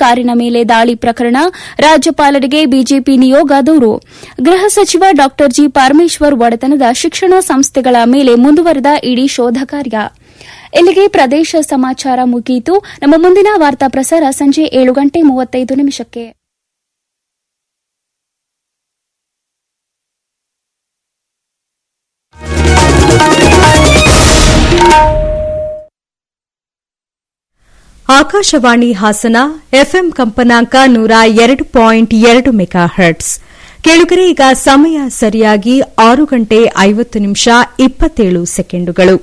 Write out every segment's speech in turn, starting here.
ಕಾರಿನ ಮೇಲೆ ದಾಳಿ ಪ್ರಕರಣ ರಾಜ್ಯಪಾಲರಿಗೆ ಬಿಜೆಪಿ ನಿಯೋಗ ದೂರು ಗೃಹ ಸಚಿವ ಡಾ ಜಿ ಪರಮೇಶ್ವರ್ ಒಡೆತನದ ಶಿಕ್ಷಣ ಸಂಸ್ಥೆಗಳ ಮೇಲೆ ಮುಂದುವರೆದ ಇಡೀ ಶೋಧ ಕಾರ್ಯ ಇಲ್ಲಿಗೆ ಪ್ರದೇಶ ಸಮಾಚಾರ ಮುಗಿಯಿತು ನಮ್ಮ ಮುಂದಿನ ವಾರ್ತಾ ಪ್ರಸಾರ ಸಂಜೆ ಏಳು ಗಂಟೆ ಮೂವತ್ತೈದು ನಿಮಿಷಕ್ಕೆ ಆಕಾಶವಾಣಿ ಹಾಸನ ಎಫ್ಎಂ ಕಂಪನಾಂಕ ನೂರ ಎರಡು ಪಾಯಿಂಟ್ ಎರಡು ಮೆಗಾ ಹರ್ಟ್ಸ್ ಕೇಳುಗರೆ ಈಗ ಸಮಯ ಸರಿಯಾಗಿ ಆರು ಗಂಟೆ ಐವತ್ತು ನಿಮಿಷ ಇಪ್ಪತ್ತೇಳು ಸೆಕೆಂಡುಗಳು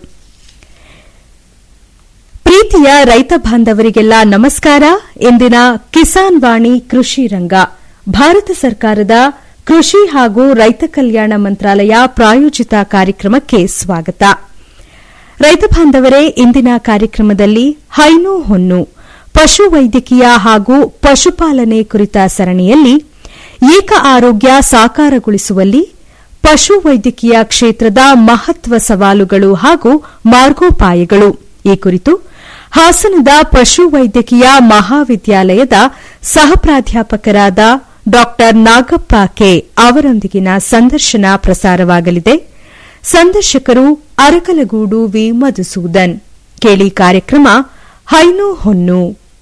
ಪ್ರೀತಿಯ ರೈತ ಬಾಂಧವರಿಗೆಲ್ಲ ನಮಸ್ಕಾರ ಇಂದಿನ ಕಿಸಾನ್ ವಾಣಿ ಕೃಷಿ ರಂಗ ಭಾರತ ಸರ್ಕಾರದ ಕೃಷಿ ಹಾಗೂ ರೈತ ಕಲ್ಯಾಣ ಮಂತ್ರಾಲಯ ಪ್ರಾಯೋಜಿತ ಕಾರ್ಯಕ್ರಮಕ್ಕೆ ಸ್ವಾಗತ ರೈತ ಬಾಂಧವರೇ ಇಂದಿನ ಕಾರ್ಯಕ್ರಮದಲ್ಲಿ ಹೈನು ಹೊನ್ನು ಪಶು ವೈದ್ಯಕೀಯ ಹಾಗೂ ಪಶುಪಾಲನೆ ಕುರಿತ ಸರಣಿಯಲ್ಲಿ ಏಕ ಆರೋಗ್ಯ ಸಾಕಾರಗೊಳಿಸುವಲ್ಲಿ ಪಶು ವೈದ್ಯಕೀಯ ಕ್ಷೇತ್ರದ ಮಹತ್ವ ಸವಾಲುಗಳು ಹಾಗೂ ಮಾರ್ಗೋಪಾಯಗಳು ಈ ಕುರಿತು ಹಾಸನದ ಪಶು ವೈದ್ಯಕೀಯ ಮಹಾವಿದ್ಯಾಲಯದ ಸಹ ಪ್ರಾಧ್ಯಾಪಕರಾದ ಡಾ ನಾಗಪ್ಪ ಕೆ ಅವರೊಂದಿಗಿನ ಸಂದರ್ಶನ ಪ್ರಸಾರವಾಗಲಿದೆ ಸಂದರ್ಶಕರು ಅರಕಲಗೂಡು ವಿ ಮಧುಸೂದನ್ ಕೇಳಿ ಕಾರ್ಯಕ್ರಮ ಹೈನು ಹೊನ್ನು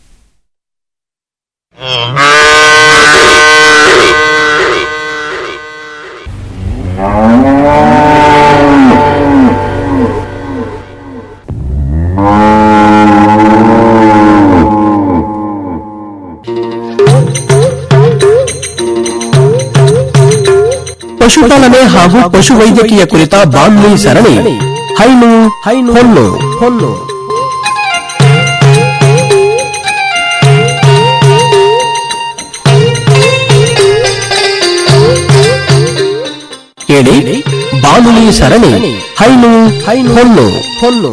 ಪಶುಪಾಲನೆ ಹಾಗೂ ಪಶುವೈದ್ಯಕೀಯ ಕುರಿತ ಬಾನುಲಿ ಸರಣಿ ಹೈನು ಹೈನು ಹೊನ್ನು ಹೊನ್ನು ಕೇಳಿ ಬಾನುಲಿ ಸರಣಿ ಹೈನು ಹೈನು ಹೊನ್ನು ಹೊನ್ನು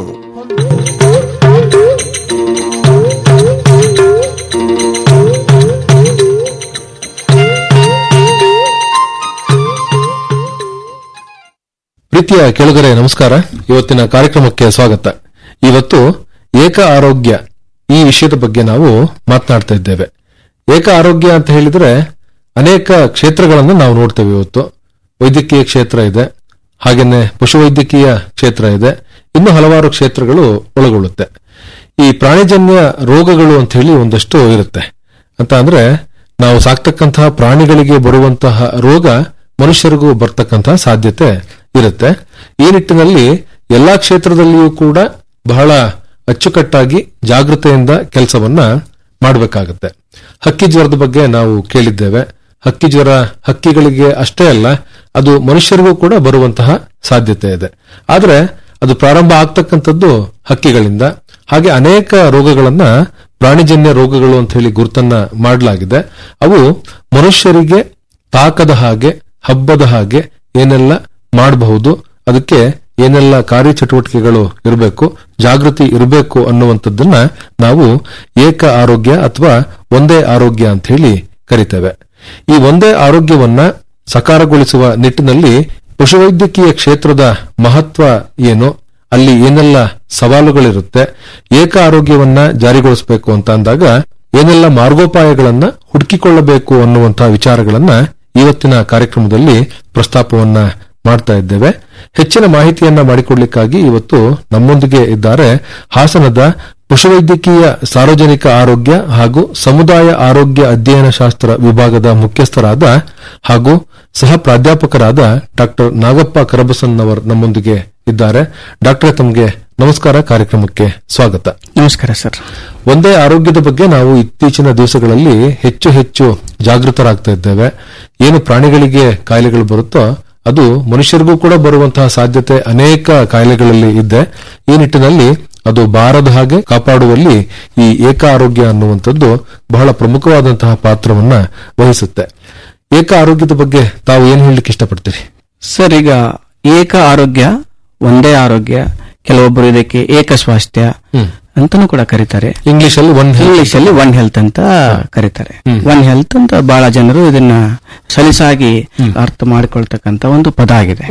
ಪ್ರೀತಿಯ ಕೆಳಗರೆ ನಮಸ್ಕಾರ ಇವತ್ತಿನ ಕಾರ್ಯಕ್ರಮಕ್ಕೆ ಸ್ವಾಗತ ಇವತ್ತು ಏಕ ಆರೋಗ್ಯ ಈ ವಿಷಯದ ಬಗ್ಗೆ ನಾವು ಮಾತನಾಡ್ತಾ ಇದ್ದೇವೆ ಏಕ ಆರೋಗ್ಯ ಅಂತ ಹೇಳಿದ್ರೆ ಅನೇಕ ಕ್ಷೇತ್ರಗಳನ್ನು ನಾವು ನೋಡ್ತೇವೆ ಇವತ್ತು ವೈದ್ಯಕೀಯ ಕ್ಷೇತ್ರ ಇದೆ ಹಾಗೇನೆ ಪಶುವೈದ್ಯಕೀಯ ಕ್ಷೇತ್ರ ಇದೆ ಇನ್ನು ಹಲವಾರು ಕ್ಷೇತ್ರಗಳು ಒಳಗೊಳ್ಳುತ್ತೆ ಈ ಪ್ರಾಣಿಜನ್ಯ ರೋಗಗಳು ಅಂತ ಹೇಳಿ ಒಂದಷ್ಟು ಇರುತ್ತೆ ಅಂತ ಅಂದ್ರೆ ನಾವು ಸಾಕ್ತಕ್ಕಂತಹ ಪ್ರಾಣಿಗಳಿಗೆ ಬರುವಂತಹ ರೋಗ ಮನುಷ್ಯರಿಗೂ ಬರ್ತಕ್ಕಂತಹ ಸಾಧ್ಯತೆ ಇರುತ್ತೆ ಈ ನಿಟ್ಟಿನಲ್ಲಿ ಎಲ್ಲಾ ಕ್ಷೇತ್ರದಲ್ಲಿಯೂ ಕೂಡ ಬಹಳ ಅಚ್ಚುಕಟ್ಟಾಗಿ ಜಾಗೃತೆಯಿಂದ ಕೆಲಸವನ್ನ ಮಾಡಬೇಕಾಗುತ್ತೆ ಹಕ್ಕಿ ಜ್ವರದ ಬಗ್ಗೆ ನಾವು ಕೇಳಿದ್ದೇವೆ ಹಕ್ಕಿ ಜ್ವರ ಹಕ್ಕಿಗಳಿಗೆ ಅಷ್ಟೇ ಅಲ್ಲ ಅದು ಮನುಷ್ಯರಿಗೂ ಕೂಡ ಬರುವಂತಹ ಸಾಧ್ಯತೆ ಇದೆ ಆದ್ರೆ ಅದು ಪ್ರಾರಂಭ ಆಗ್ತಕ್ಕಂಥದ್ದು ಹಕ್ಕಿಗಳಿಂದ ಹಾಗೆ ಅನೇಕ ರೋಗಗಳನ್ನ ಪ್ರಾಣಿಜನ್ಯ ರೋಗಗಳು ಅಂತ ಹೇಳಿ ಗುರುತನ್ನ ಮಾಡಲಾಗಿದೆ ಅವು ಮನುಷ್ಯರಿಗೆ ತಾಕದ ಹಾಗೆ ಹಬ್ಬದ ಹಾಗೆ ಏನೆಲ್ಲ ಮಾಡಬಹುದು ಅದಕ್ಕೆ ಏನೆಲ್ಲ ಕಾರ್ಯಚಟುವಟಿಕೆಗಳು ಇರಬೇಕು ಜಾಗೃತಿ ಇರಬೇಕು ಅನ್ನುವಂಥದ್ದನ್ನ ನಾವು ಏಕ ಆರೋಗ್ಯ ಅಥವಾ ಒಂದೇ ಆರೋಗ್ಯ ಅಂತ ಹೇಳಿ ಕರಿತೇವೆ ಈ ಒಂದೇ ಆರೋಗ್ಯವನ್ನ ಸಕಾರಗೊಳಿಸುವ ನಿಟ್ಟಿನಲ್ಲಿ ಪಶುವೈದ್ಯಕೀಯ ಕ್ಷೇತ್ರದ ಮಹತ್ವ ಏನು ಅಲ್ಲಿ ಏನೆಲ್ಲ ಸವಾಲುಗಳಿರುತ್ತೆ ಏಕ ಆರೋಗ್ಯವನ್ನ ಜಾರಿಗೊಳಿಸಬೇಕು ಅಂತ ಅಂದಾಗ ಏನೆಲ್ಲ ಮಾರ್ಗೋಪಾಯಗಳನ್ನ ಹುಡುಕಿಕೊಳ್ಳಬೇಕು ಅನ್ನುವಂತಹ ವಿಚಾರಗಳನ್ನ ಇವತ್ತಿನ ಕಾರ್ಯಕ್ರಮದಲ್ಲಿ ಪ್ರಸ್ತಾಪವನ್ನ ಮಾಡ್ತಾ ಇದ್ದೇವೆ ಹೆಚ್ಚಿನ ಮಾಹಿತಿಯನ್ನ ಮಾಡಿಕೊಡ್ಲಿಕ್ಕಾಗಿ ಇವತ್ತು ನಮ್ಮೊಂದಿಗೆ ಇದ್ದಾರೆ ಹಾಸನದ ಪಶುವೈದ್ಯಕೀಯ ಸಾರ್ವಜನಿಕ ಆರೋಗ್ಯ ಹಾಗೂ ಸಮುದಾಯ ಆರೋಗ್ಯ ಅಧ್ಯಯನ ಶಾಸ್ತ್ರ ವಿಭಾಗದ ಮುಖ್ಯಸ್ಥರಾದ ಹಾಗೂ ಸಹ ಪ್ರಾಧ್ಯಾಪಕರಾದ ಡಾಕ್ಟರ್ ನಾಗಪ್ಪ ಕರಬಸನ್ನವರ್ ನಮ್ಮೊಂದಿಗೆ ಇದ್ದಾರೆ ಡಾಕ್ಟರ್ ತಮಗೆ ನಮಸ್ಕಾರ ಕಾರ್ಯಕ್ರಮಕ್ಕೆ ಸ್ವಾಗತ ನಮಸ್ಕಾರ ಸರ್ ಒಂದೇ ಆರೋಗ್ಯದ ಬಗ್ಗೆ ನಾವು ಇತ್ತೀಚಿನ ದಿವಸಗಳಲ್ಲಿ ಹೆಚ್ಚು ಹೆಚ್ಚು ಜಾಗೃತರಾಗ್ತಾ ಇದ್ದೇವೆ ಏನು ಪ್ರಾಣಿಗಳಿಗೆ ಕಾಯಿಲೆಗಳು ಬರುತ್ತೋ ಅದು ಮನುಷ್ಯರಿಗೂ ಕೂಡ ಬರುವಂತಹ ಸಾಧ್ಯತೆ ಅನೇಕ ಕಾಯಿಲೆಗಳಲ್ಲಿ ಇದೆ ಈ ನಿಟ್ಟಿನಲ್ಲಿ ಅದು ಬಾರದ ಹಾಗೆ ಕಾಪಾಡುವಲ್ಲಿ ಈ ಏಕ ಆರೋಗ್ಯ ಅನ್ನುವಂಥದ್ದು ಬಹಳ ಪ್ರಮುಖವಾದಂತಹ ಪಾತ್ರವನ್ನ ವಹಿಸುತ್ತೆ ಏಕ ಆರೋಗ್ಯದ ಬಗ್ಗೆ ತಾವು ಏನು ಹೇಳಲಿಕ್ಕೆ ಇಷ್ಟಪಡ್ತೀರಿ ಸರ್ ಈಗ ಏಕ ಆರೋಗ್ಯ ಒಂದೇ ಆರೋಗ್ಯ ಕೆಲವೊಬ್ಬರು ಇದಕ್ಕೆ ಏಕ ಸ್ವಾಸ್ಥ್ಯ ಹ್ಮ್. ಅಂತಾನೂ ಕೂಡ ಕರೀತಾರೆ ಇಂಗ್ಲಿಷ್ ಅಲ್ಲಿ ಒನ್ ಇಂಗ್ಲಿಷ್ ಅಲ್ಲಿ ಒನ್ ಹೆಲ್ತ್ ಅಂತ ಕರೀತಾರೆ ಒನ್ ಹೆಲ್ತ್ ಅಂತ ಬಹಳ ಜನರು ಇದನ್ನ ಸಲೀಸಾಗಿ ಅರ್ಥ ಮಾಡಿಕೊಳ್ತಕ್ಕಂತ ಒಂದು ಪದ ಆಗಿದೆ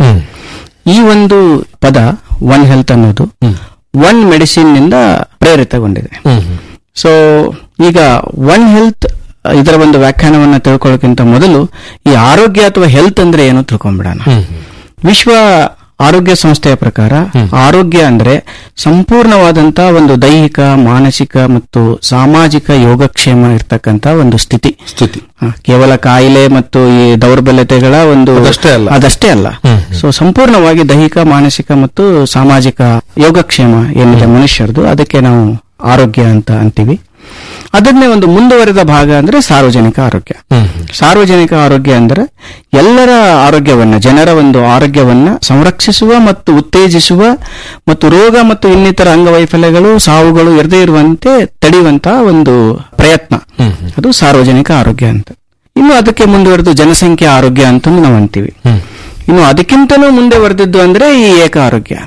ಈ ಒಂದು ಪದ ಒನ್ ಹೆಲ್ತ್ ಅನ್ನೋದು ಒನ್ ಮೆಡಿಸಿನ್ ನಿಂದ ಪ್ರೇರಿತಗೊಂಡಿದೆ ಸೊ ಈಗ ಒನ್ ಹೆಲ್ತ್ ಇದರ ಒಂದು ವ್ಯಾಖ್ಯಾನವನ್ನ ತಿಳ್ಕೊಳ್ಳೋಕ್ಕಿಂತ ಮೊದಲು ಈ ಆರೋಗ್ಯ ಅಥವಾ ಹೆಲ್ತ್ ಅಂದ್ರೆ ಏನು ತಿಳ್ಕೊಂಡ್ಬಿಡೋಣ ವಿಶ್ವ ಆರೋಗ್ಯ ಸಂಸ್ಥೆಯ ಪ್ರಕಾರ ಆರೋಗ್ಯ ಅಂದ್ರೆ ಸಂಪೂರ್ಣವಾದಂತ ಒಂದು ದೈಹಿಕ ಮಾನಸಿಕ ಮತ್ತು ಸಾಮಾಜಿಕ ಯೋಗಕ್ಷೇಮ ಇರ್ತಕ್ಕಂತ ಒಂದು ಸ್ಥಿತಿ ಸ್ಥಿತಿ ಹ, ಕೇವಲ ಕಾಯಿಲೆ ಮತ್ತು ಈ ದೌರ್ಬಲ್ಯತೆಗಳ ಒಂದು ಅದಷ್ಟೇ ಅಲ್ಲ. ಅದಷ್ಟೇ ಅಲ್ಲ ಸೊ ಸಂಪೂರ್ಣವಾಗಿ ದೈಹಿಕ ಮಾನಸಿಕ ಮತ್ತು ಸಾಮಾಜಿಕ ಯೋಗಕ್ಷೇಮ ಏನಿದೆ ಮನುಷ್ಯರದು ಅದಕ್ಕೆ ನಾವು ಆರೋಗ್ಯ ಅಂತ ಅಂತೀವಿ ಅದನ್ನೇ ಒಂದು ಮುಂದುವರೆದ ಭಾಗ ಅಂದ್ರೆ ಸಾರ್ವಜನಿಕ ಆರೋಗ್ಯ ಸಾರ್ವಜನಿಕ ಆರೋಗ್ಯ ಅಂದ್ರೆ ಎಲ್ಲರ ಆರೋಗ್ಯವನ್ನ ಜನರ ಒಂದು ಆರೋಗ್ಯವನ್ನ ಸಂರಕ್ಷಿಸುವ ಮತ್ತು ಉತ್ತೇಜಿಸುವ ಮತ್ತು ರೋಗ ಮತ್ತು ಇನ್ನಿತರ ಅಂಗವೈಫಲ್ಯಗಳು ಸಾವುಗಳು ಇರದೇ ಇರುವಂತೆ ತಡೆಯುವಂತ ಒಂದು ಪ್ರಯತ್ನ ಅದು ಸಾರ್ವಜನಿಕ ಆರೋಗ್ಯ ಅಂತ ಇನ್ನು ಅದಕ್ಕೆ ಮುಂದುವರೆದು ಜನಸಂಖ್ಯೆ ಆರೋಗ್ಯ ಅಂತ ನಾವು ಅಂತೀವಿ ಇನ್ನು ಅದಕ್ಕಿಂತಲೂ ಮುಂದೆ ಬರೆದಿದ್ದು ಅಂದ್ರೆ ಈ ಏಕ ಆರೋಗ್ಯ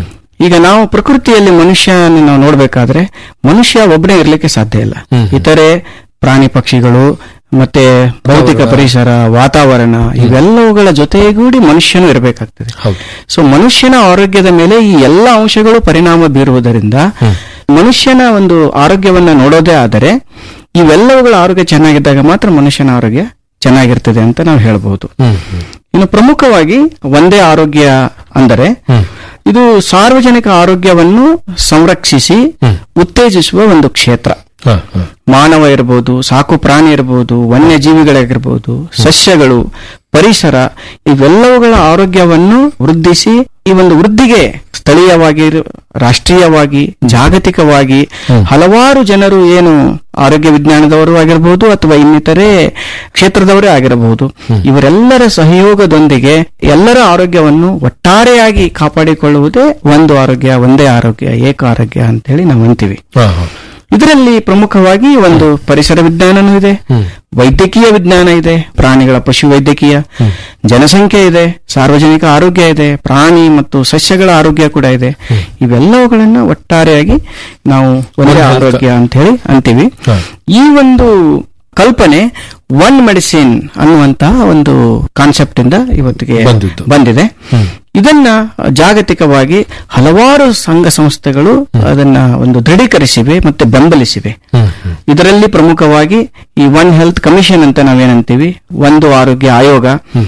ಈಗ ನಾವು ಪ್ರಕೃತಿಯಲ್ಲಿ ಮನುಷ್ಯನ ನಾವು ನೋಡ್ಬೇಕಾದ್ರೆ ಮನುಷ್ಯ ಒಬ್ಬನೇ ಇರ್ಲಿಕ್ಕೆ ಸಾಧ್ಯ ಇಲ್ಲ ಇತರೆ ಪ್ರಾಣಿ ಪಕ್ಷಿಗಳು ಮತ್ತೆ ಭೌತಿಕ ಪರಿಸರ ವಾತಾವರಣ ಇವೆಲ್ಲವುಗಳ ಜೊತೆಗೂಡಿ ಮನುಷ್ಯನು ಇರಬೇಕಾಗ್ತದೆ ಹೌದು. ಸೊ ಮನುಷ್ಯನ ಆರೋಗ್ಯದ ಮೇಲೆ ಈ ಎಲ್ಲ ಅಂಶಗಳು ಪರಿಣಾಮ ಬೀರುವುದರಿಂದ ಮನುಷ್ಯನ ಒಂದು ಆರೋಗ್ಯವನ್ನ ನೋಡೋದೇ ಆದರೆ ಇವೆಲ್ಲವುಗಳ ಆರೋಗ್ಯ ಚೆನ್ನಾಗಿದ್ದಾಗ ಮಾತ್ರ ಮನುಷ್ಯನ ಆರೋಗ್ಯ ಚೆನ್ನಾಗಿರ್ತದೆ ಅಂತ ನಾವು ಹೇಳ್ಬಹುದು ಇನ್ನು ಪ್ರಮುಖವಾಗಿ ಒಂದೇ ಆರೋಗ್ಯ ಅಂದರೆ ಇದು ಸಾರ್ವಜನಿಕ ಆರೋಗ್ಯವನ್ನು ಸಂರಕ್ಷಿಸಿ ಉತ್ತೇಜಿಸುವ ಒಂದು ಕ್ಷೇತ್ರ ಹ, ಹ. ಮಾನವ ಇರಬಹುದು ಸಾಕು ಪ್ರಾಣಿ ಇರಬಹುದು ವನ್ಯಜೀವಿಗಳಿರಬಹುದು ಸಸ್ಯಗಳು ಪರಿಸರ ಇವೆಲ್ಲವುಗಳ ಆರೋಗ್ಯವನ್ನು ವೃದ್ಧಿಸಿ ಈ ಒಂದು ವೃದ್ಧಿಗೆ ಸ್ಥಳೀಯವಾಗಿ ರಾಷ್ಟ್ರೀಯವಾಗಿ ಜಾಗತಿಕವಾಗಿ ಹಲವಾರು ಜನರು ಏನು ಆರೋಗ್ಯ ವಿಜ್ಞಾನದವರು ಆಗಿರಬಹುದು ಅಥವಾ ಇನ್ನಿತರೆ ಕ್ಷೇತ್ರದವರೇ ಆಗಿರಬಹುದು ಇವರೆಲ್ಲರ ಸಹಯೋಗದೊಂದಿಗೆ ಎಲ್ಲರ ಆರೋಗ್ಯವನ್ನು ಒಟ್ಟಾರೆಯಾಗಿ ಕಾಪಾಡಿಕೊಳ್ಳುವುದೇ ಒಂದು ಆರೋಗ್ಯ ಒಂದೇ ಆರೋಗ್ಯ ಏಕ ಆರೋಗ್ಯ ಅಂತ ಹೇಳಿ ನಾವು ಅಂತೀವಿ ಹ, ಹ. ಇದರಲ್ಲಿ ಪ್ರಮುಖವಾಗಿ ಒಂದು ಪರಿಸರ ವಿಜ್ಞಾನನೂ ಇದೆ ವೈದ್ಯಕೀಯ ವಿಜ್ಞಾನ ಇದೆ ಪ್ರಾಣಿಗಳ ಪಶು ವೈದ್ಯಕೀಯ ಜನಸಂಖ್ಯೆ ಇದೆ ಸಾರ್ವಜನಿಕ ಆರೋಗ್ಯ ಇದೆ ಪ್ರಾಣಿ ಮತ್ತು ಸಸ್ಯಗಳ ಆರೋಗ್ಯ ಕೂಡ ಇದೆ ಇವೆಲ್ಲವುಗಳನ್ನ ಒಟ್ಟಾರೆಯಾಗಿ ನಾವು ಒಂದೇ One health. ಆರೋಗ್ಯ ಅಂತ ಹೇಳಿ ಅಂತೀವಿ ಹ. ಈ ಒಂದು ಕಲ್ಪನೆ ಒನ್ ಮೆಡಿಸಿನ್ ಅನ್ನುವಂತಹ ಒಂದು ಕಾನ್ಸೆಪ್ಟ್ ಇಂದ ಇವತ್ತಿಗೆ ಬಂದಿದ್ದು. ಬಂದಿದೆ ಇದನ್ನ ಜಾಗತಿಕವಾಗಿ ಹಲವಾರು ಸಂಘ ಸಂಸ್ಥೆಗಳು ಅದನ್ನ ಒಂದು ದೃಢೀಕರಿಸಿವೆ ಮತ್ತೆ ಬೆಂಬಲಿಸಿವೆ ಇದರಲ್ಲಿ ಪ್ರಮುಖವಾಗಿ ಈ ಒನ್ ಹೆಲ್ತ್ ಕಮಿಷನ್ ಅಂತ ನಾವೇನಂತೀವಿ ಒಂದು ಆರೋಗ್ಯ ಆಯೋಗ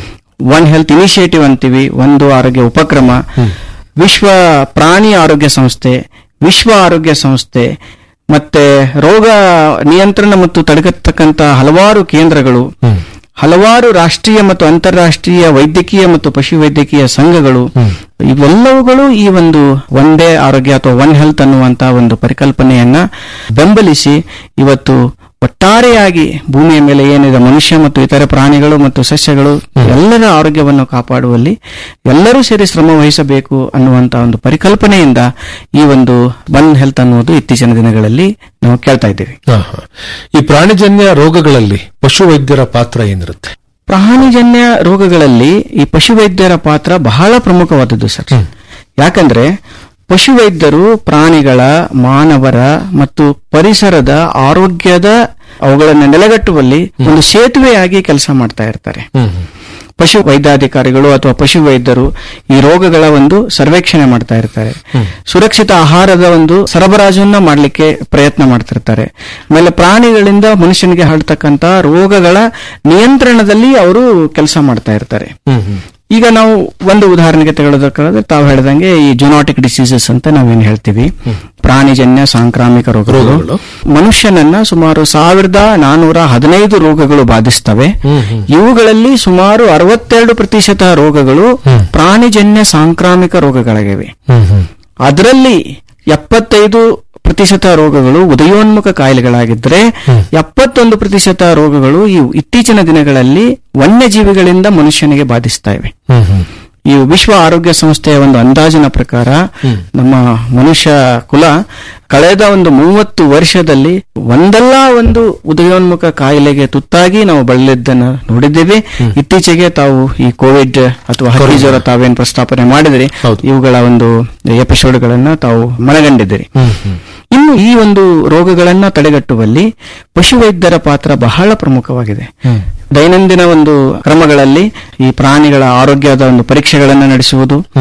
ಒನ್ ಹೆಲ್ತ್ ಇನಿಷಿಯೇಟಿವ್ ಅಂತೀವಿ ಒಂದು ಆರೋಗ್ಯ ಉಪಕ್ರಮ ವಿಶ್ವ ಪ್ರಾಣಿ ಆರೋಗ್ಯ ಸಂಸ್ಥೆ ವಿಶ್ವ ಆರೋಗ್ಯ ಸಂಸ್ಥೆ ಮತ್ತೆ ರೋಗ ನಿಯಂತ್ರಣ ಮತ್ತು ತಡೆಗಟ್ಟತಕ್ಕಂತ ಹಲವಾರು ಕೇಂದ್ರಗಳು ಹಲವಾರು ರಾಷ್ಟ್ರೀಯ ಮತ್ತು ಅಂತಾರಾಷ್ಟ್ರೀಯ ವೈದ್ಯಕೀಯ ಮತ್ತು ಪಶು ವೈದ್ಯಕೀಯ ಸಂಘಗಳು ಇವೆಲ್ಲವುಗಳು ಈ ಒಂದು ಒಂದೇ ಆರೋಗ್ಯ ಅಥವಾ ಒನ್ ಹೆಲ್ತ್ ಅನ್ನುವಂತ ಒಂದು ಪರಿಕಲ್ಪನೆಯನ್ನ ಬೆಂಬಲಿಸಿ ಇವತ್ತು ಒಟ್ಟಾರೆಯಾಗಿ ಭೂಮಿಯ ಮೇಲೆ ಏನಿದೆ ಮನುಷ್ಯ ಮತ್ತು ಇತರೆ ಪ್ರಾಣಿಗಳು ಮತ್ತು ಸಸ್ಯಗಳು ಎಲ್ಲರ ಆರೋಗ್ಯವನ್ನು ಕಾಪಾಡುವಲ್ಲಿ ಎಲ್ಲರೂ ಸೇರಿ ಶ್ರಮ ವಹಿಸಬೇಕು ಅನ್ನುವಂತ ಒಂದು ಪರಿಕಲ್ಪನೆಯಿಂದ ಈ ಒಂದು ಒನ್ ಹೆಲ್ತ್ ಅನ್ನುವುದು ಇತ್ತೀಚಿನ ದಿನಗಳಲ್ಲಿ ನಾವು ಕೇಳ್ತಾ ಇದ್ದೇವೆ ಹ, ಹ. ಈ ಪ್ರಾಣಿಜನ್ಯ ರೋಗಗಳಲ್ಲಿ ಪಶು ವೈದ್ಯರ ಪಾತ್ರ ಏನಿರುತ್ತೆ ಪ್ರಾಣಿಜನ್ಯ ರೋಗಗಳಲ್ಲಿ ಈ ಪಶುವೈದ್ಯರ ಪಾತ್ರ ಬಹಳ ಪ್ರಮುಖವಾದದ್ದು ಸರ್ ಯಾಕಂದ್ರೆ ಪಶುವೈದ್ಯರು ಪ್ರಾಣಿಗಳ ಮಾನವರ ಮತ್ತು ಪರಿಸರದ ಆರೋಗ್ಯದ ಅವುಗಳನ್ನು ನೆಲೆಗಟ್ಟುವಲ್ಲಿ ಒಂದು ಸೇತುವೆಯಾಗಿ ಕೆಲಸ ಮಾಡ್ತಾ ಇರ್ತಾರೆ ಪಶು ವೈದ್ಯಾಧಿಕಾರಿಗಳು ಅಥವಾ ಪಶು ವೈದ್ಯರು ಈ ರೋಗಗಳ ಒಂದು ಸರ್ವೇಕ್ಷಣೆ ಮಾಡ್ತಾ ಇರ್ತಾರೆ ಸುರಕ್ಷಿತ ಆಹಾರದ ಒಂದು ಸರಬರಾಜನ್ನ ಮಾಡಲಿಕ್ಕೆ ಪ್ರಯತ್ನ ಮಾಡ್ತಿರ್ತಾರೆ ಆಮೇಲೆ ಪ್ರಾಣಿಗಳಿಂದ ಮನುಷ್ಯನಿಗೆ ಹರಡ್ತಕ್ಕಂತ ರೋಗಗಳ ನಿಯಂತ್ರಣದಲ್ಲಿ ಅವರು ಕೆಲಸ ಮಾಡ್ತಾ ಇರ್ತಾರೆ ಈಗ ನಾವು ಒಂದು ಉದಾಹರಣೆಗೆ ತೆಗೆದುಕೊಳ್ಳೋದಾದ್ರೆ ತಾವು ಹೇಳಿದಂಗೆ ಈ ಜುನಾಟಿಕ್ ಡಿಸೀಸಸ್ ಅಂತ ನಾವೇನು ಹೇಳ್ತೀವಿ ಪ್ರಾಣಿಜನ್ಯ ಸಾಂಕ್ರಾಮಿಕ ರೋಗಗಳು ರೋಗಗಳು. ಮನುಷ್ಯನನ್ನ ಸುಮಾರು ಸಾವಿರದ ನಾನೂರ ಹದಿನೈದು ರೋಗಗಳು ಬಾಧಿಸ್ತವೆ ಇವುಗಳಲ್ಲಿ ಸುಮಾರು ಅರವತ್ತೆರಡು ಪ್ರತಿಶತ ರೋಗಗಳು ಪ್ರಾಣಿಜನ್ಯ ಸಾಂಕ್ರಾಮಿಕ ರೋಗಗಳಾಗಿವೆ ಅದರಲ್ಲಿ ಎಪ್ಪತ್ತೈದು ಪ್ರತಿಶತ ರೋಗಗಳು ಉದಯೋನ್ಮುಖ ಕಾಯಿಲೆಗಳಾಗಿದ್ದರೆ ಎಪ್ಪತ್ತೊಂದು ಪ್ರತಿಶತ ರೋಗಗಳು ಈ ಇತ್ತೀಚಿನ ದಿನಗಳಲ್ಲಿ ವನ್ಯಜೀವಿಗಳಿಂದ ಮನುಷ್ಯನಿಗೆ ಬಾಧಿಸ್ತಾ ಇವೆ ಈ ವಿಶ್ವ ಆರೋಗ್ಯ ಸಂಸ್ಥೆಯ ಒಂದು ಅಂದಾಜಿನ ಪ್ರಕಾರ ನಮ್ಮ ಮನುಷ್ಯ ಕುಲ ಕಳೆದ ಒಂದು ಮೂವತ್ತು ವರ್ಷದಲ್ಲಿ ಒಂದಲ್ಲ ಒಂದು ಉದಯೋನ್ಮುಖ ಕಾಯಿಲೆಗೆ ತುತ್ತಾಗಿ ನಾವು ಬಳಲಿದ್ದನ್ನು ನೋಡಿದ್ದೇವೆ ಇತ್ತೀಚೆಗೆ ತಾವು ಈ ಕೋವಿಡ್ ಅಥವಾ ಹಕ್ಕಿ ಜ್ವರ ತಾವೇನು ಪ್ರಸ್ತಾಪನೆ ಮಾಡಿದ್ರಿ ಹೌದು. ಇವುಗಳ ಒಂದು ಎಪಿಸೋಡ್ಗಳನ್ನ ತಾವು ಮನಗಂಡಿದ್ದೀರಿ ಇನ್ನು ಈ ಒಂದು ರೋಗಗಳನ್ನ ತಡೆಗಟ್ಟುವಲ್ಲಿ ಪಶುವೈದ್ಯರ ಪಾತ್ರ ಬಹಳ ಪ್ರಮುಖವಾಗಿದೆ ದೈನಂದಿನ ಒಂದು ಕ್ರಮಗಳಲ್ಲಿ ಈ ಪ್ರಾಣಿಗಳ ಆರೋಗ್ಯದ ಒಂದು ಪರೀಕ್ಷೆಗಳನ್ನು ನಡೆಸುವುದು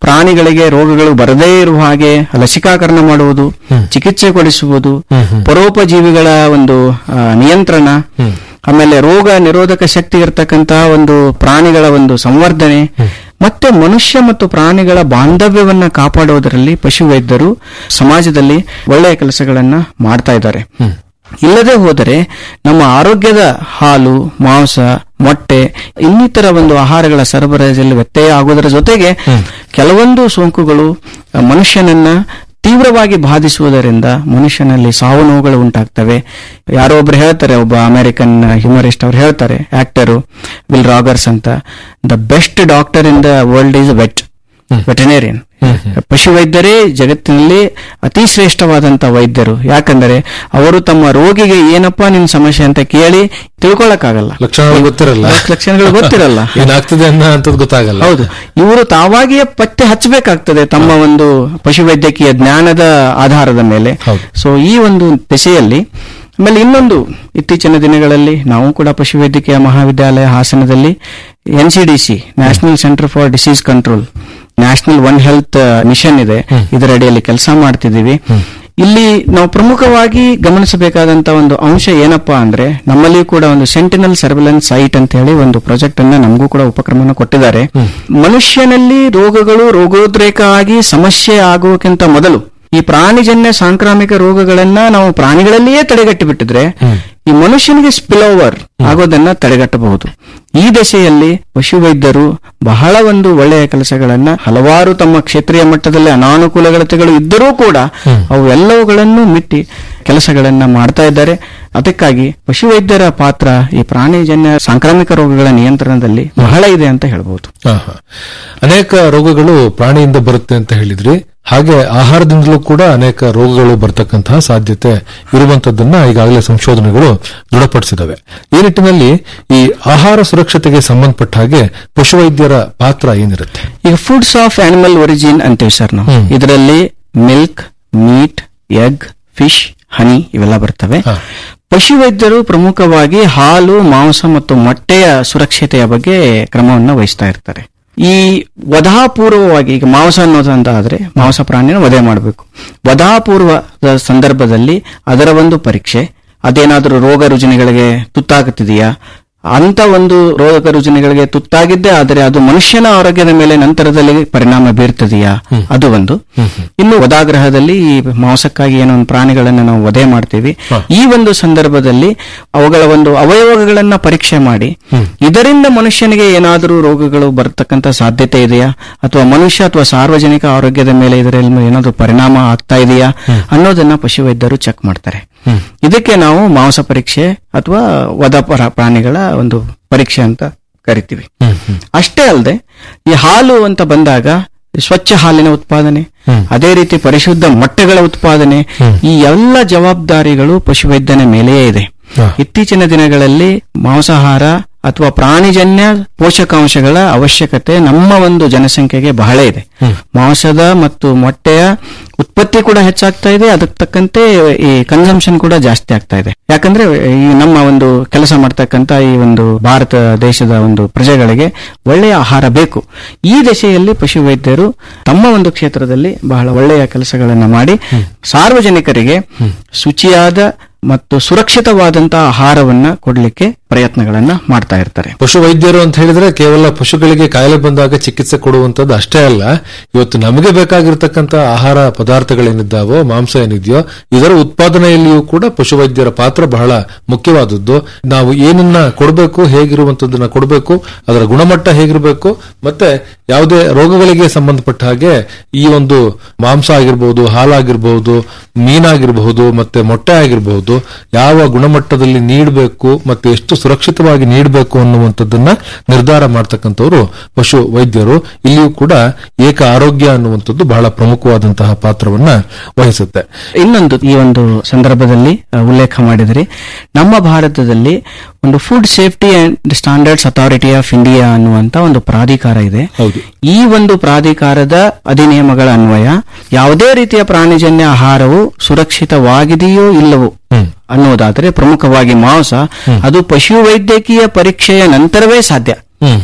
ಪ್ರಾಣಿಗಳಿಗೆ ರೋಗಗಳು ಬರದೇ ಇರುವ ಹಾಗೆ ಲಸಿಕಾಕರಣ ಮಾಡುವುದು ಚಿಕಿತ್ಸೆ ಕೊಡಿಸುವುದು ಪರೋಪಜೀವಿಗಳ ಒಂದು ಆ, ನಿಯಂತ್ರಣ ಆಮೇಲೆ ರೋಗ ನಿರೋಧಕ ಶಕ್ತಿ ಇರತಕ್ಕಂತಹ ಒಂದು ಪ್ರಾಣಿಗಳ ಒಂದು ಸಂವರ್ಧನೆ ಮತ್ತೆ ಮನುಷ್ಯ ಮತ್ತು ಪ್ರಾಣಿಗಳ ಬಾಂಧವ್ಯವನ್ನ ಕಾಪಾಡುವುದರಲ್ಲಿ ಪಶುವೈದ್ಯರು ಸಮಾಜದಲ್ಲಿ ಒಳ್ಳೆಯ ಕೆಲಸಗಳನ್ನ ಮಾಡ್ತಾ ಇದ್ದಾರೆ ಇಲ್ಲದೆ ಹೋದರೆ ನಮ್ಮ ಆರೋಗ್ಯದ ಹಾಲು ಮಾಂಸ ಮೊಟ್ಟೆ ಇನ್ನಿತರ ಒಂದು ಆಹಾರಗಳ ಸರಬರಾಜಲ್ಲಿ ವ್ಯತ್ಯಯ ಆಗುವುದರ ಜೊತೆಗೆ ಕೆಲವೊಂದು ಸೋಂಕುಗಳು ಆ, ಮನುಷ್ಯನನ್ನ ತೀವ್ರವಾಗಿ ಬಾಧಿಸುವುದರಿಂದ ಮನುಷ್ಯನಲ್ಲಿ ಸಾವು ನೋವುಗಳು ಉಂಟಾಗ್ತವೆ ಯಾರೋ ಒಬ್ರು ಹೇಳ್ತಾರೆ ಒಬ್ಬ ಅಮೆರಿಕನ್ ಹ್ಯೂಮರಿಸ್ಟ್ ಅವ್ರು ಹೇಳ್ತಾರೆ ಆಕ್ಟರು ವಿಲ್ ರಾಗರ್ಸ್ ಅಂತ the best doctor in the world is vet veterinarian ಪಶುವೈದ್ಯರೇ ಜಗತ್ತಿನಲ್ಲಿ ಅತಿ ಶ್ರೇಷ್ಠವಾದಂತ ವೈದ್ಯರು ಯಾಕಂದರೆ ಅವರು ತಮ್ಮ ರೋಗಿಗೆ ಏನಪ್ಪಾ ನಿನ್ ಸಮಸ್ಯೆ ಅಂತ ಕೇಳಿ ತಿಳ್ಕೊಳಕ್ಕಾಗಲ್ಲ ಲಕ್ಷಣಗಳು ಗೊತ್ತಿರಲ್ಲ ಲಕ್ಷಣಗಳು ಗೊತ್ತಿರಲ್ಲ ಏನಾಗ್ತದೆ ಅನ್ನೋ ಅಂತದ್ ಗೊತ್ತಾಗಲ್ಲ ಹೌದು ಇವರು ತಾವಾಗಿಯೇ ಪತ್ತೆ ಹಚ್ಚಬೇಕಾಗ್ತದೆ ತಮ್ಮ ಒಂದು ಪಶುವೈದ್ಯಕೀಯ ಜ್ಞಾನದ ಆಧಾರದ ಮೇಲೆ ಹೌದು. ಸೊ ಈ ಒಂದು ದಿಸೆಯಲ್ಲಿ ಆಮೇಲೆ ಇನ್ನೊಂದು ಇತ್ತೀಚಿನ ದಿನಗಳಲ್ಲಿ ನಾವು ಕೂಡ ಪಶುವೈದ್ಯಕೀಯ ಮಹಾವಿದ್ಯಾಲಯ ಹಾಸನದಲ್ಲಿ N C D C national centre for disease control national one health mission ಇದೆ ಇದರ ಅಡಿಯಲ್ಲಿ ಕೆಲಸ ಮಾಡ್ತಿದ್ದೀವಿ ಇಲ್ಲಿ ನಾವು ಪ್ರಮುಖವಾಗಿ ಗಮನಿಸಬೇಕಾದಂತ ಒಂದು ಅಂಶ ಏನಪ್ಪಾ ಅಂದ್ರೆ ನಮ್ಮಲ್ಲಿ ಕೂಡ ಒಂದು ಸೆಂಟಿನಲ್ ಸರ್ವೆಲೆನ್ಸ್ ಸೈಟ್ ಅಂತ ಹೇಳಿ ಒಂದು ಪ್ರಾಜೆಕ್ಟ್ ಅನ್ನ ನಮಗೂ ಕೂಡ ಉಪಕ್ರಮನ ಕೊಟ್ಟಿದ್ದಾರೆ ಮನುಷ್ಯನಲ್ಲಿ ರೋಗಗಳು ರೋಗೋದ್ರೇಕ ಆಗಿ ಸಮಸ್ಯೆ ಆಗುವಕ್ಕಿಂತ ಮೊದಲು ಈ ಪ್ರಾಣಿಜನ್ಯ ಸಾಂಕ್ರಾಮಿಕ ರೋಗಗಳನ್ನ ನಾವು ಪ್ರಾಣಿಗಳಲ್ಲಿಯೇ ತಡೆಗಟ್ಟಿ ಬಿಟ್ಟಿದ್ರೆ ಈ ಮನುಷ್ಯನಿಗೆ ಸ್ಪಿಲ್ ಓವರ್ ಆಗೋದನ್ನ ತಡೆಗಟ್ಟಬಹುದು ಈ ದಶೆಯಲ್ಲಿ ಪಶುವೈದ್ಯರು ಬಹಳ ಒಂದು ಒಳ್ಳೆಯ ಕೆಲಸಗಳನ್ನ ಹಲವಾರು ತಮ್ಮ ಕ್ಷೇತ್ರೀಯ ಮಟ್ಟದಲ್ಲಿ ಅನಾನುಕೂಲತೆಗಳು ಇದ್ದರೂ ಕೂಡ ಅವು ಎಲ್ಲವುಗಳನ್ನು ಮಿಟ್ಟಿ ಕೆಲಸಗಳನ್ನ ಮಾಡ್ತಾ ಇದ್ದಾರೆ ಅದಕ್ಕಾಗಿ ಪಶುವೈದ್ಯರ ಪಾತ್ರ ಈ ಪ್ರಾಣಿಜನ್ಯ ಸಾಂಕ್ರಾಮಿಕ ರೋಗಗಳ ನಿಯಂತ್ರಣದಲ್ಲಿ ಬಹಳ ಇದೆ ಅಂತ ಹೇಳ್ಬಹುದು ಹಾ, ಹಾ. ಅನೇಕ ರೋಗಗಳು ಪ್ರಾಣಿಯಿಂದ ಬರುತ್ತೆ ಅಂತ ಹೇಳಿದ್ರಿ ಹಾಗೆ ಆಹಾರದಿಂದಲೂ ಕೂಡ ಅನೇಕ ರೋಗಗಳು ಬರ್ತಕ್ಕಂತಹ ಸಾಧ್ಯತೆ ಇರುವಂತದ್ದನ್ನ ಈಗಾಗಲೇ ಸಂಶೋಧನೆಗಳು ದೃಢಪಡಿಸಿದವೆ ಈ ನಿಟ್ಟಿನಲ್ಲಿ ಈ ಆಹಾರ ಸುರಕ್ಷತೆಗೆ ಸಂಬಂಧಪಟ್ಟ ಹಾಗೆ ಪಶುವೈದ್ಯರ ಪಾತ್ರ ಏನಿರುತ್ತೆ ಈಗ ಫುಡ್ಸ್ ಆಫ್ ಆನಿಮಲ್ ಒರಿಜಿನ್ ಅಂತೀವಿ ಸರ್ ನಾವು ಹ್ಮ್. ಇದರಲ್ಲಿ milk meat egg fish honey ಇವೆಲ್ಲ ಬರ್ತವೆ ಹಾ. ಪಶುವೈದ್ಯರು ಪ್ರಮುಖವಾಗಿ ಹಾಲು ಮಾಂಸ ಮತ್ತು ಮೊಟ್ಟೆಯ ಸುರಕ್ಷತೆಯ ಬಗ್ಗೆ ಕ್ರಮವನ್ನು ವಹಿಸ್ತಾ ಇರ್ತಾರೆ ಈ ವಧಾಪೂರ್ವವಾಗಿ ಈಗ ಮಾಂಸ ಅನ್ನೋದಂತ ಆದ್ರೆ ಮಾಂಸ ಪ್ರಾಣಿನ ವಧೆ ಮಾಡಬೇಕು ವಧಾಪೂರ್ವದ ಸಂದರ್ಭದಲ್ಲಿ ಅದರ ಒಂದು ಪರೀಕ್ಷೆ ಅದೇನಾದರೂ ರೋಗ ರುಜಿನಗಳಿಗೆ ತುತ್ತಾಗುತ್ತಿದೆಯಾ ಅಂತ ಒಂದು ರೋಗ ರುಜಿನಗಳಿಗೆ ತುತ್ತಾಗಿದ್ದೇ ಆದರೆ ಅದು ಮನುಷ್ಯನ ಆರೋಗ್ಯದ ಮೇಲೆ ನಂತರದಲ್ಲಿ ಪರಿಣಾಮ ಬೀರ್ತದೆಯಾ ಅದು ಒಂದು ಇನ್ನು ವಧಾಗ್ರಹದಲ್ಲಿ ಈ ಮಾಂಸಕ್ಕಾಗಿ ಏನೋ ಒಂದು ಪ್ರಾಣಿಗಳನ್ನ ನಾವು ವಧೆ ಮಾಡ್ತೀವಿ ಈ ಒಂದು ಸಂದರ್ಭದಲ್ಲಿ ಅವುಗಳ ಒಂದು ಅವಯವಗಳನ್ನ ಪರೀಕ್ಷೆ ಮಾಡಿ ಇದರಿಂದ ಮನುಷ್ಯನಿಗೆ ಏನಾದರೂ ರೋಗಗಳು ಬರತಕ್ಕಂತ ಸಾಧ್ಯತೆ ಇದೆಯಾ ಅಥವಾ ಮನುಷ್ಯ ಅಥವಾ ಸಾರ್ವಜನಿಕ ಆರೋಗ್ಯದ ಮೇಲೆ ಇದರಲ್ಲಿ ಏನಾದರೂ ಪರಿಣಾಮ ಆಗ್ತಾ ಇದೆಯಾ ಅನ್ನೋದನ್ನ ಪಶುವೈದ್ಯರು ಚೆಕ್ ಮಾಡ್ತಾರೆ ಇದಕ್ಕೆ ನಾವು ಮಾಂಸ ಪರೀಕ್ಷೆ ಅಥವಾ ವಧ ಪರ- ಪ್ರಾಣಿಗಳ ಒಂದು ಪರೀಕ್ಷೆ ಅಂತ ಕರಿತೀವಿ ಅಷ್ಟೇ ಅಲ್ಲದೆ ಈ ಹಾಲು ಅಂತ ಬಂದಾಗ ಸ್ವಚ್ಛ ಹಾಲಿನ ಉತ್ಪಾದನೆ ಅದೇ ರೀತಿ ಪರಿಶುದ್ಧ ಮೊಟ್ಟೆಗಳ ಉತ್ಪಾದನೆ ಈ ಎಲ್ಲ ಜವಾಬ್ದಾರಿಗಳು ಪಶುವೈದ್ಯನ ಮೇಲೆಯೇ ಇದೆ ಹಾ. ಇತ್ತೀಚಿನ ದಿನಗಳಲ್ಲಿ ಮಾಂಸಾಹಾರ ಅಥವಾ ಪ್ರಾಣಿಜನ್ಯ ಪೋಷಕಾಂಶಗಳ ಅವಶ್ಯಕತೆ ನಮ್ಮ ಒಂದು ಜನಸಂಖ್ಯೆಗೆ ಬಹಳ ಇದೆ ಮಾಂಸದ ಮತ್ತು ಮೊಟ್ಟೆಯ ಉತ್ಪತ್ತಿ ಕೂಡ ಹೆಚ್ಚಾಗ್ತಾ ಇದೆ ಅದಕ್ಕೆ ತಕ್ಕಂತೆ ಈ ಕನ್ಸಂಪ್ಷನ್ ಕೂಡ ಜಾಸ್ತಿ ಆಗ್ತಾ ಇದೆ ಯಾಕಂದ್ರೆ ಈ ನಮ್ಮ ಒಂದು ಕೆಲಸ ಮಾಡ್ತಕ್ಕಂತ ಈ ಒಂದು ಭಾರತ ದೇಶದ ಒಂದು ಪ್ರಜೆಗಳಿಗೆ ಒಳ್ಳೆಯ ಆಹಾರ ಬೇಕು ಈ ದಶೆಯಲ್ಲಿ ಪಶುವೈದ್ಯರು ತಮ್ಮ ಒಂದು ಕ್ಷೇತ್ರದಲ್ಲಿ ಬಹಳ ಒಳ್ಳೆಯ ಕೆಲಸಗಳನ್ನ ಮಾಡಿ ಸಾರ್ವಜನಿಕರಿಗೆ ಶುಚಿಯಾದ ಮತ್ತು ಸುರಕ್ಷಿತವಾದಂತಹ ಆಹಾರವನ್ನ ಕೊಡ್ಲಿಕ್ಕೆ ಪ್ರಯತ್ನಗಳನ್ನ ಮಾಡ್ತಾ ಇರ್ತಾರೆ ಪಶು ವೈದ್ಯರು ಅಂತ ಹೇಳಿದ್ರೆ ಕೇವಲ ಪಶುಗಳಿಗೆ ಕಾಯಿಲೆ ಬಂದಾಗ ಚಿಕಿತ್ಸೆ ಕೊಡುವಂತದ್ದು ಅಷ್ಟೇ ಅಲ್ಲ ಇವತ್ತು ನಮಗೆ ಬೇಕಾಗಿರ್ತಕ್ಕಂಥ ಆಹಾರ ಪದಾರ್ಥಗಳೇನಿದ್ದಾವೋ ಮಾಂಸ ಏನಿದೆಯೋ ಇದರ ಉತ್ಪಾದನೆಯಲ್ಲಿಯೂ ಕೂಡ ಪಶುವೈದ್ಯರ ಪಾತ್ರ ಬಹಳ ಮುಖ್ಯವಾದದ್ದು ನಾವು ಏನನ್ನ ಕೊಡಬೇಕು ಹೇಗಿರುವಂತದ್ದನ್ನ ಕೊಡಬೇಕು ಅದರ ಗುಣಮಟ್ಟ ಹೇಗಿರಬೇಕು ಮತ್ತೆ ಯಾವುದೇ ರೋಗಗಳಿಗೆ ಸಂಬಂಧಪಟ್ಟ ಹಾಗೆ ಈ ಒಂದು ಮಾಂಸ ಆಗಿರಬಹುದು ಹಾಲಾಗಿರಬಹುದು ಮೀನಾಗಿರಬಹುದು ಮತ್ತೆ ಮೊಟ್ಟೆ ಆಗಿರಬಹುದು ಯಾವ ಗುಣಮಟ್ಟದಲ್ಲಿ ನೀಡಬೇಕು ಮತ್ತೆ ಎಷ್ಟು ಸುರಕ್ಷಿತವಾಗಿ ನೀಡಬೇಕು ಅನ್ನುವಂಥದ್ದನ್ನ ನಿರ್ಧಾರ ಮಾಡ್ತಕ್ಕಂಥವ್ರು ಪಶು ವೈದ್ಯರು ಇಲ್ಲಿಯೂ ಕೂಡ ಏಕ ಆರೋಗ್ಯ ಅನ್ನುವಂಥದ್ದು ಬಹಳ ಪ್ರಮುಖವಾದಂತಹ ಪಾತ್ರವನ್ನ ವಹಿಸುತ್ತೆ ಇನ್ನೊಂದು ಈ ಒಂದು ಸಂದರ್ಭದಲ್ಲಿ ಆ, ಉಲ್ಲೇಖ ಮಾಡಿದರೆ ನಮ್ಮ ಭಾರತದಲ್ಲಿ ಒಂದು food safety and standards authority of India ಅನ್ನುವಂತ ಒಂದು ಪ್ರಾಧಿಕಾರ ಇದೆ ಹೌದು. ಈ ಒಂದು ಪ್ರಾಧಿಕಾರದ ಅಧಿನಿಯಮಗಳ ಅನ್ವಯ ಯಾವುದೇ ರೀತಿಯ ಪ್ರಾಣಿಜನ್ಯ ಆಹಾರವು ಸುರಕ್ಷಿತವಾಗಿದೆಯೋ ಇಲ್ಲವೋ ಅನ್ನೋದಾದರೆ ಪ್ರಮುಖವಾಗಿ ಮಾಂಸ ಅದು ಪಶುವೈದ್ಯಕೀಯ ಪರೀಕ್ಷೆಯ ನಂತರವೇ ಸಾಧ್ಯ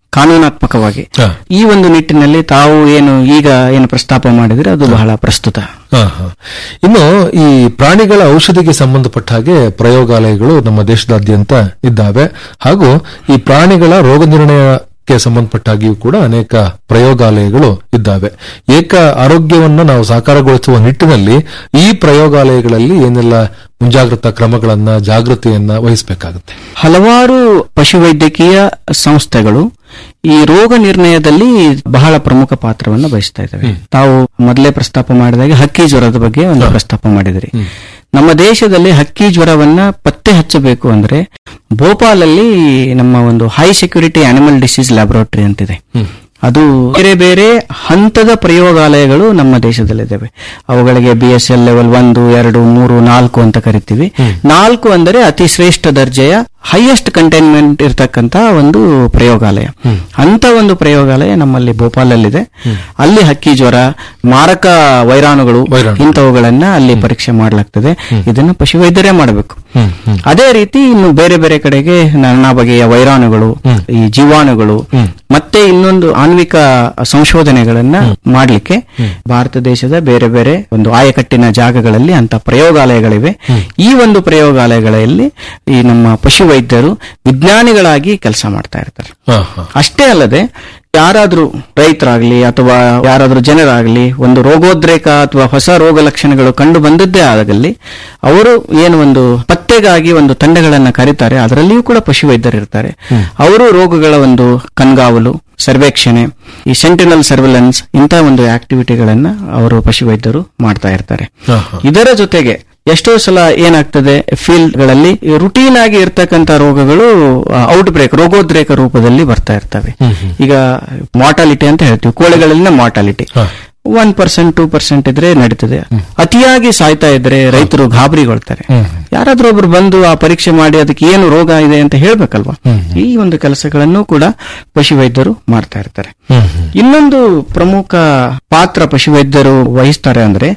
ಕಾನೂನಾತ್ಮಕವಾಗಿ ಹಾ. ಈ ಒಂದು ನಿಟ್ಟಿನಲ್ಲಿ ತಾವು ಏನು ಈಗ ಏನು ಪ್ರಸ್ತಾಪ ಮಾಡಿದ್ರೆ ಅದು ಬಹಳ ಪ್ರಸ್ತುತ ಹಾ, ಹಾ. ಇನ್ನು ಈ ಪ್ರಾಣಿಗಳ ಔಷಧಿಗೆ ಸಂಬಂಧಪಟ್ಟ ಹಾಗೆ ಪ್ರಯೋಗಾಲಯಗಳು ನಮ್ಮ ದೇಶದಾದ್ಯಂತ ಇದ್ದಾವೆ ಹಾಗೂ ಈ ಪ್ರಾಣಿಗಳ ರೋಗ ನಿರ್ಣಯಕ್ಕೆ ಸಂಬಂಧಪಟ್ಟಾಗಿಯೂ ಕೂಡ ಅನೇಕ ಪ್ರಯೋಗಾಲಯಗಳು ಇದ್ದಾವೆ ಏಕ ಆರೋಗ್ಯವನ್ನ ನಾವು ಸಾಕಾರಗೊಳಿಸುವ ನಿಟ್ಟಿನಲ್ಲಿ ಈ ಪ್ರಯೋಗಾಲಯಗಳಲ್ಲಿ ಏನೆಲ್ಲ ಮುಂಜಾಗ್ರತಾ ಕ್ರಮಗಳನ್ನ ಜಾಗೃತಿಯನ್ನ ವಹಿಸಬೇಕಾಗುತ್ತೆ ಹಲವಾರು ಪಶುವೈದ್ಯಕೀಯ ಸಂಸ್ಥೆಗಳು ಈ ರೋಗ ನಿರ್ಣಯದಲ್ಲಿ ಬಹಳ ಪ್ರಮುಖ ಪಾತ್ರವನ್ನು ವಹಿಸ್ತಾ ಇದ್ದಾವೆ ತಾವು ಮೊದಲೇ ಪ್ರಸ್ತಾಪ ಮಾಡಿದಾಗ ಹಕ್ಕಿ ಜ್ವರದ ಬಗ್ಗೆ ಒಂದು ಪ್ರಸ್ತಾಪ ಮಾಡಿದಿರಿ ನಮ್ಮ ದೇಶದಲ್ಲಿ ಹಕ್ಕಿ ಜ್ವರವನ್ನ ಪತ್ತೆ ಹಚ್ಚಬೇಕು ಅಂದ್ರೆ ಭೋಪಾಲಲ್ಲಿ ನಮ್ಮ ಒಂದು high security animal disease laboratory ಅಂತಿದೆ ಅದು ಬೇರೆ ಬೇರೆ ಹಂತದ ಪ್ರಯೋಗಾಲಯಗಳು ನಮ್ಮ ದೇಶದಲ್ಲಿದ್ದಾವೆ ಅವುಗಳಿಗೆ ಬಿ ಎಸ್ ಎಲ್ ಲೆವೆಲ್ ಒಂದು ಎರಡು ಮೂರು ನಾಲ್ಕು ಅಂತ ಕರಿತೀವಿ ನಾಲ್ಕು ಅಂದರೆ ಅತಿ ಶ್ರೇಷ್ಠ ದರ್ಜೆಯ ಹೈಯೆಸ್ಟ್ ಕಂಟೈನ್ಮೆಂಟ್ ಇರತಕ್ಕಂತ ಒಂದು ಪ್ರಯೋಗಾಲಯ ಅಂತ ಒಂದು ಪ್ರಯೋಗಾಲಯ ನಮ್ಮಲ್ಲಿ ಭೋಪಾಲಲ್ಲಿದೆ ಅಲ್ಲಿ ಹಕ್ಕಿ ಜ್ವರ ಮಾರಕ ವೈರಾಣುಗಳು ವೈರಾಣು. ಇಂಥವುಗಳನ್ನ ಅಲ್ಲಿ ಪರೀಕ್ಷೆ ಮಾಡಲಾಗ್ತದೆ ಇದನ್ನ ಪಶುವೈದ್ಯರೇ ಮಾಡಬೇಕು ಅದೇ ರೀತಿ ಇನ್ನು ಬೇರೆ ಬೇರೆ ಕಡೆಗೆ ನಾನಾ ಬಗೆಯ ವೈರಾಣುಗಳು ಈ ಜೀವಾಣುಗಳು ಮತ್ತೆ ಇನ್ನೊಂದು ಆಣ್ವಿಕ ಸಂಶೋಧನೆಗಳನ್ನ ಮಾಡಲಿಕ್ಕೆ ಭಾರತ ದೇಶದ ಬೇರೆ ಬೇರೆ ಒಂದು ಆಯಕಟ್ಟಿನ ಜಾಗಗಳಲ್ಲಿ ಅಂತ ಪ್ರಯೋಗಾಲಯಗಳಿವೆ ಈ ಒಂದು ಪ್ರಯೋಗಾಲಯಗಳಲ್ಲಿ ಈ ನಮ್ಮ ಪಶುವೈದ್ಯರು ವಿಜ್ಞಾನಿಗಳಾಗಿ ಕೆಲಸ ಮಾಡ್ತಾ ಇರ್ತಾರೆ ಹಾ, ಹಾ. ಅಷ್ಟೇ ಅಲ್ಲದೆ ಯಾರಾದ್ರೂ ರೈತರಾಗ್ಲಿ ಅಥವಾ ಯಾರಾದ್ರೂ ಜನರಾಗ್ಲಿ ಒಂದು ರೋಗೋದ್ರೇಕ ಅಥವಾ ಹೊಸ ರೋಗ ಲಕ್ಷಣಗಳು ಕಂಡು ಬಂದದ್ದೇ ಆದಲ್ಲಿ ಅವರು ಏನು ಒಂದು ಪತ್ತೆಗಾಗಿ ಒಂದು ತಂಡಗಳನ್ನ ಕರೀತಾರೆ ಅದರಲ್ಲಿಯೂ ಕೂಡ ಪಶುವೈದ್ಯರು ಇರ್ತಾರೆ ಅವರು ರೋಗಗಳ ಒಂದು ಕಣ್ಗಾವಲು ಸರ್ವೇಕ್ಷಣೆ ಈ ಸೆಂಟಿನಲ್ ಸರ್ವೆಲೆನ್ಸ್ ಇಂಥ ಒಂದು ಆಕ್ಟಿವಿಟಿಗಳನ್ನ ಅವರು ಪಶುವೈದ್ಯರು ಮಾಡ್ತಾ ಇರ್ತಾರೆ ಹಾ, ಹಾ. ಇದರ ಜೊತೆಗೆ ಎಷ್ಟೋ ಸಲ ಏನಾಗ್ತದೆ ಫೀಲ್ಡ್ ಗಳಲ್ಲಿ ರುಟೀನ್ ಆಗಿ ಇರ್ತಕ್ಕಂಥ ರೋಗಗಳು ಔಟ್ ಬ್ರೇಕ್ ರೋಗೋದ್ರೇಕ ರೂಪದಲ್ಲಿ ಬರ್ತಾ ಇರ್ತವೆ ಈಗ ಮಾರ್ಟಾಲಿಟಿ ಅಂತ ಹೇಳ್ತೀವಿ ಕೋಳಿಗಳಲ್ಲಿನ ಮಾರ್ಟಾಲಿಟಿ ಹಾ. ಒನ್ ಪರ್ಸೆಂಟ್ ಟೂ ಪರ್ಸೆಂಟ್ ಇದ್ರೆ ನಡೀತದೆ ಅತಿಯಾಗಿ ಸಾಯ್ತಾ ಇದ್ರೆ ರೈತರು ಗಾಬರಿಗೊಳ್ತಾರೆ ಯಾರಾದ್ರೂ ಒಬ್ರು ಬಂದು ಆ ಪರೀಕ್ಷೆ ಮಾಡಿ ಅದಕ್ಕೆ ಏನು ರೋಗ ಇದೆ ಅಂತ ಹೇಳ್ಬೇಕಲ್ವಾ ಈ ಒಂದು ಕೆಲಸಗಳನ್ನು ಕೂಡ ಪಶುವೈದ್ಯರು ಮಾಡ್ತಾ ಇರ್ತಾರೆ ಇನ್ನೊಂದು ಪ್ರಮುಖ ಪಾತ್ರ ಪಶುವೈದ್ಯರು ವಹಿಸ್ತಾರೆ ಅಂದ್ರೆ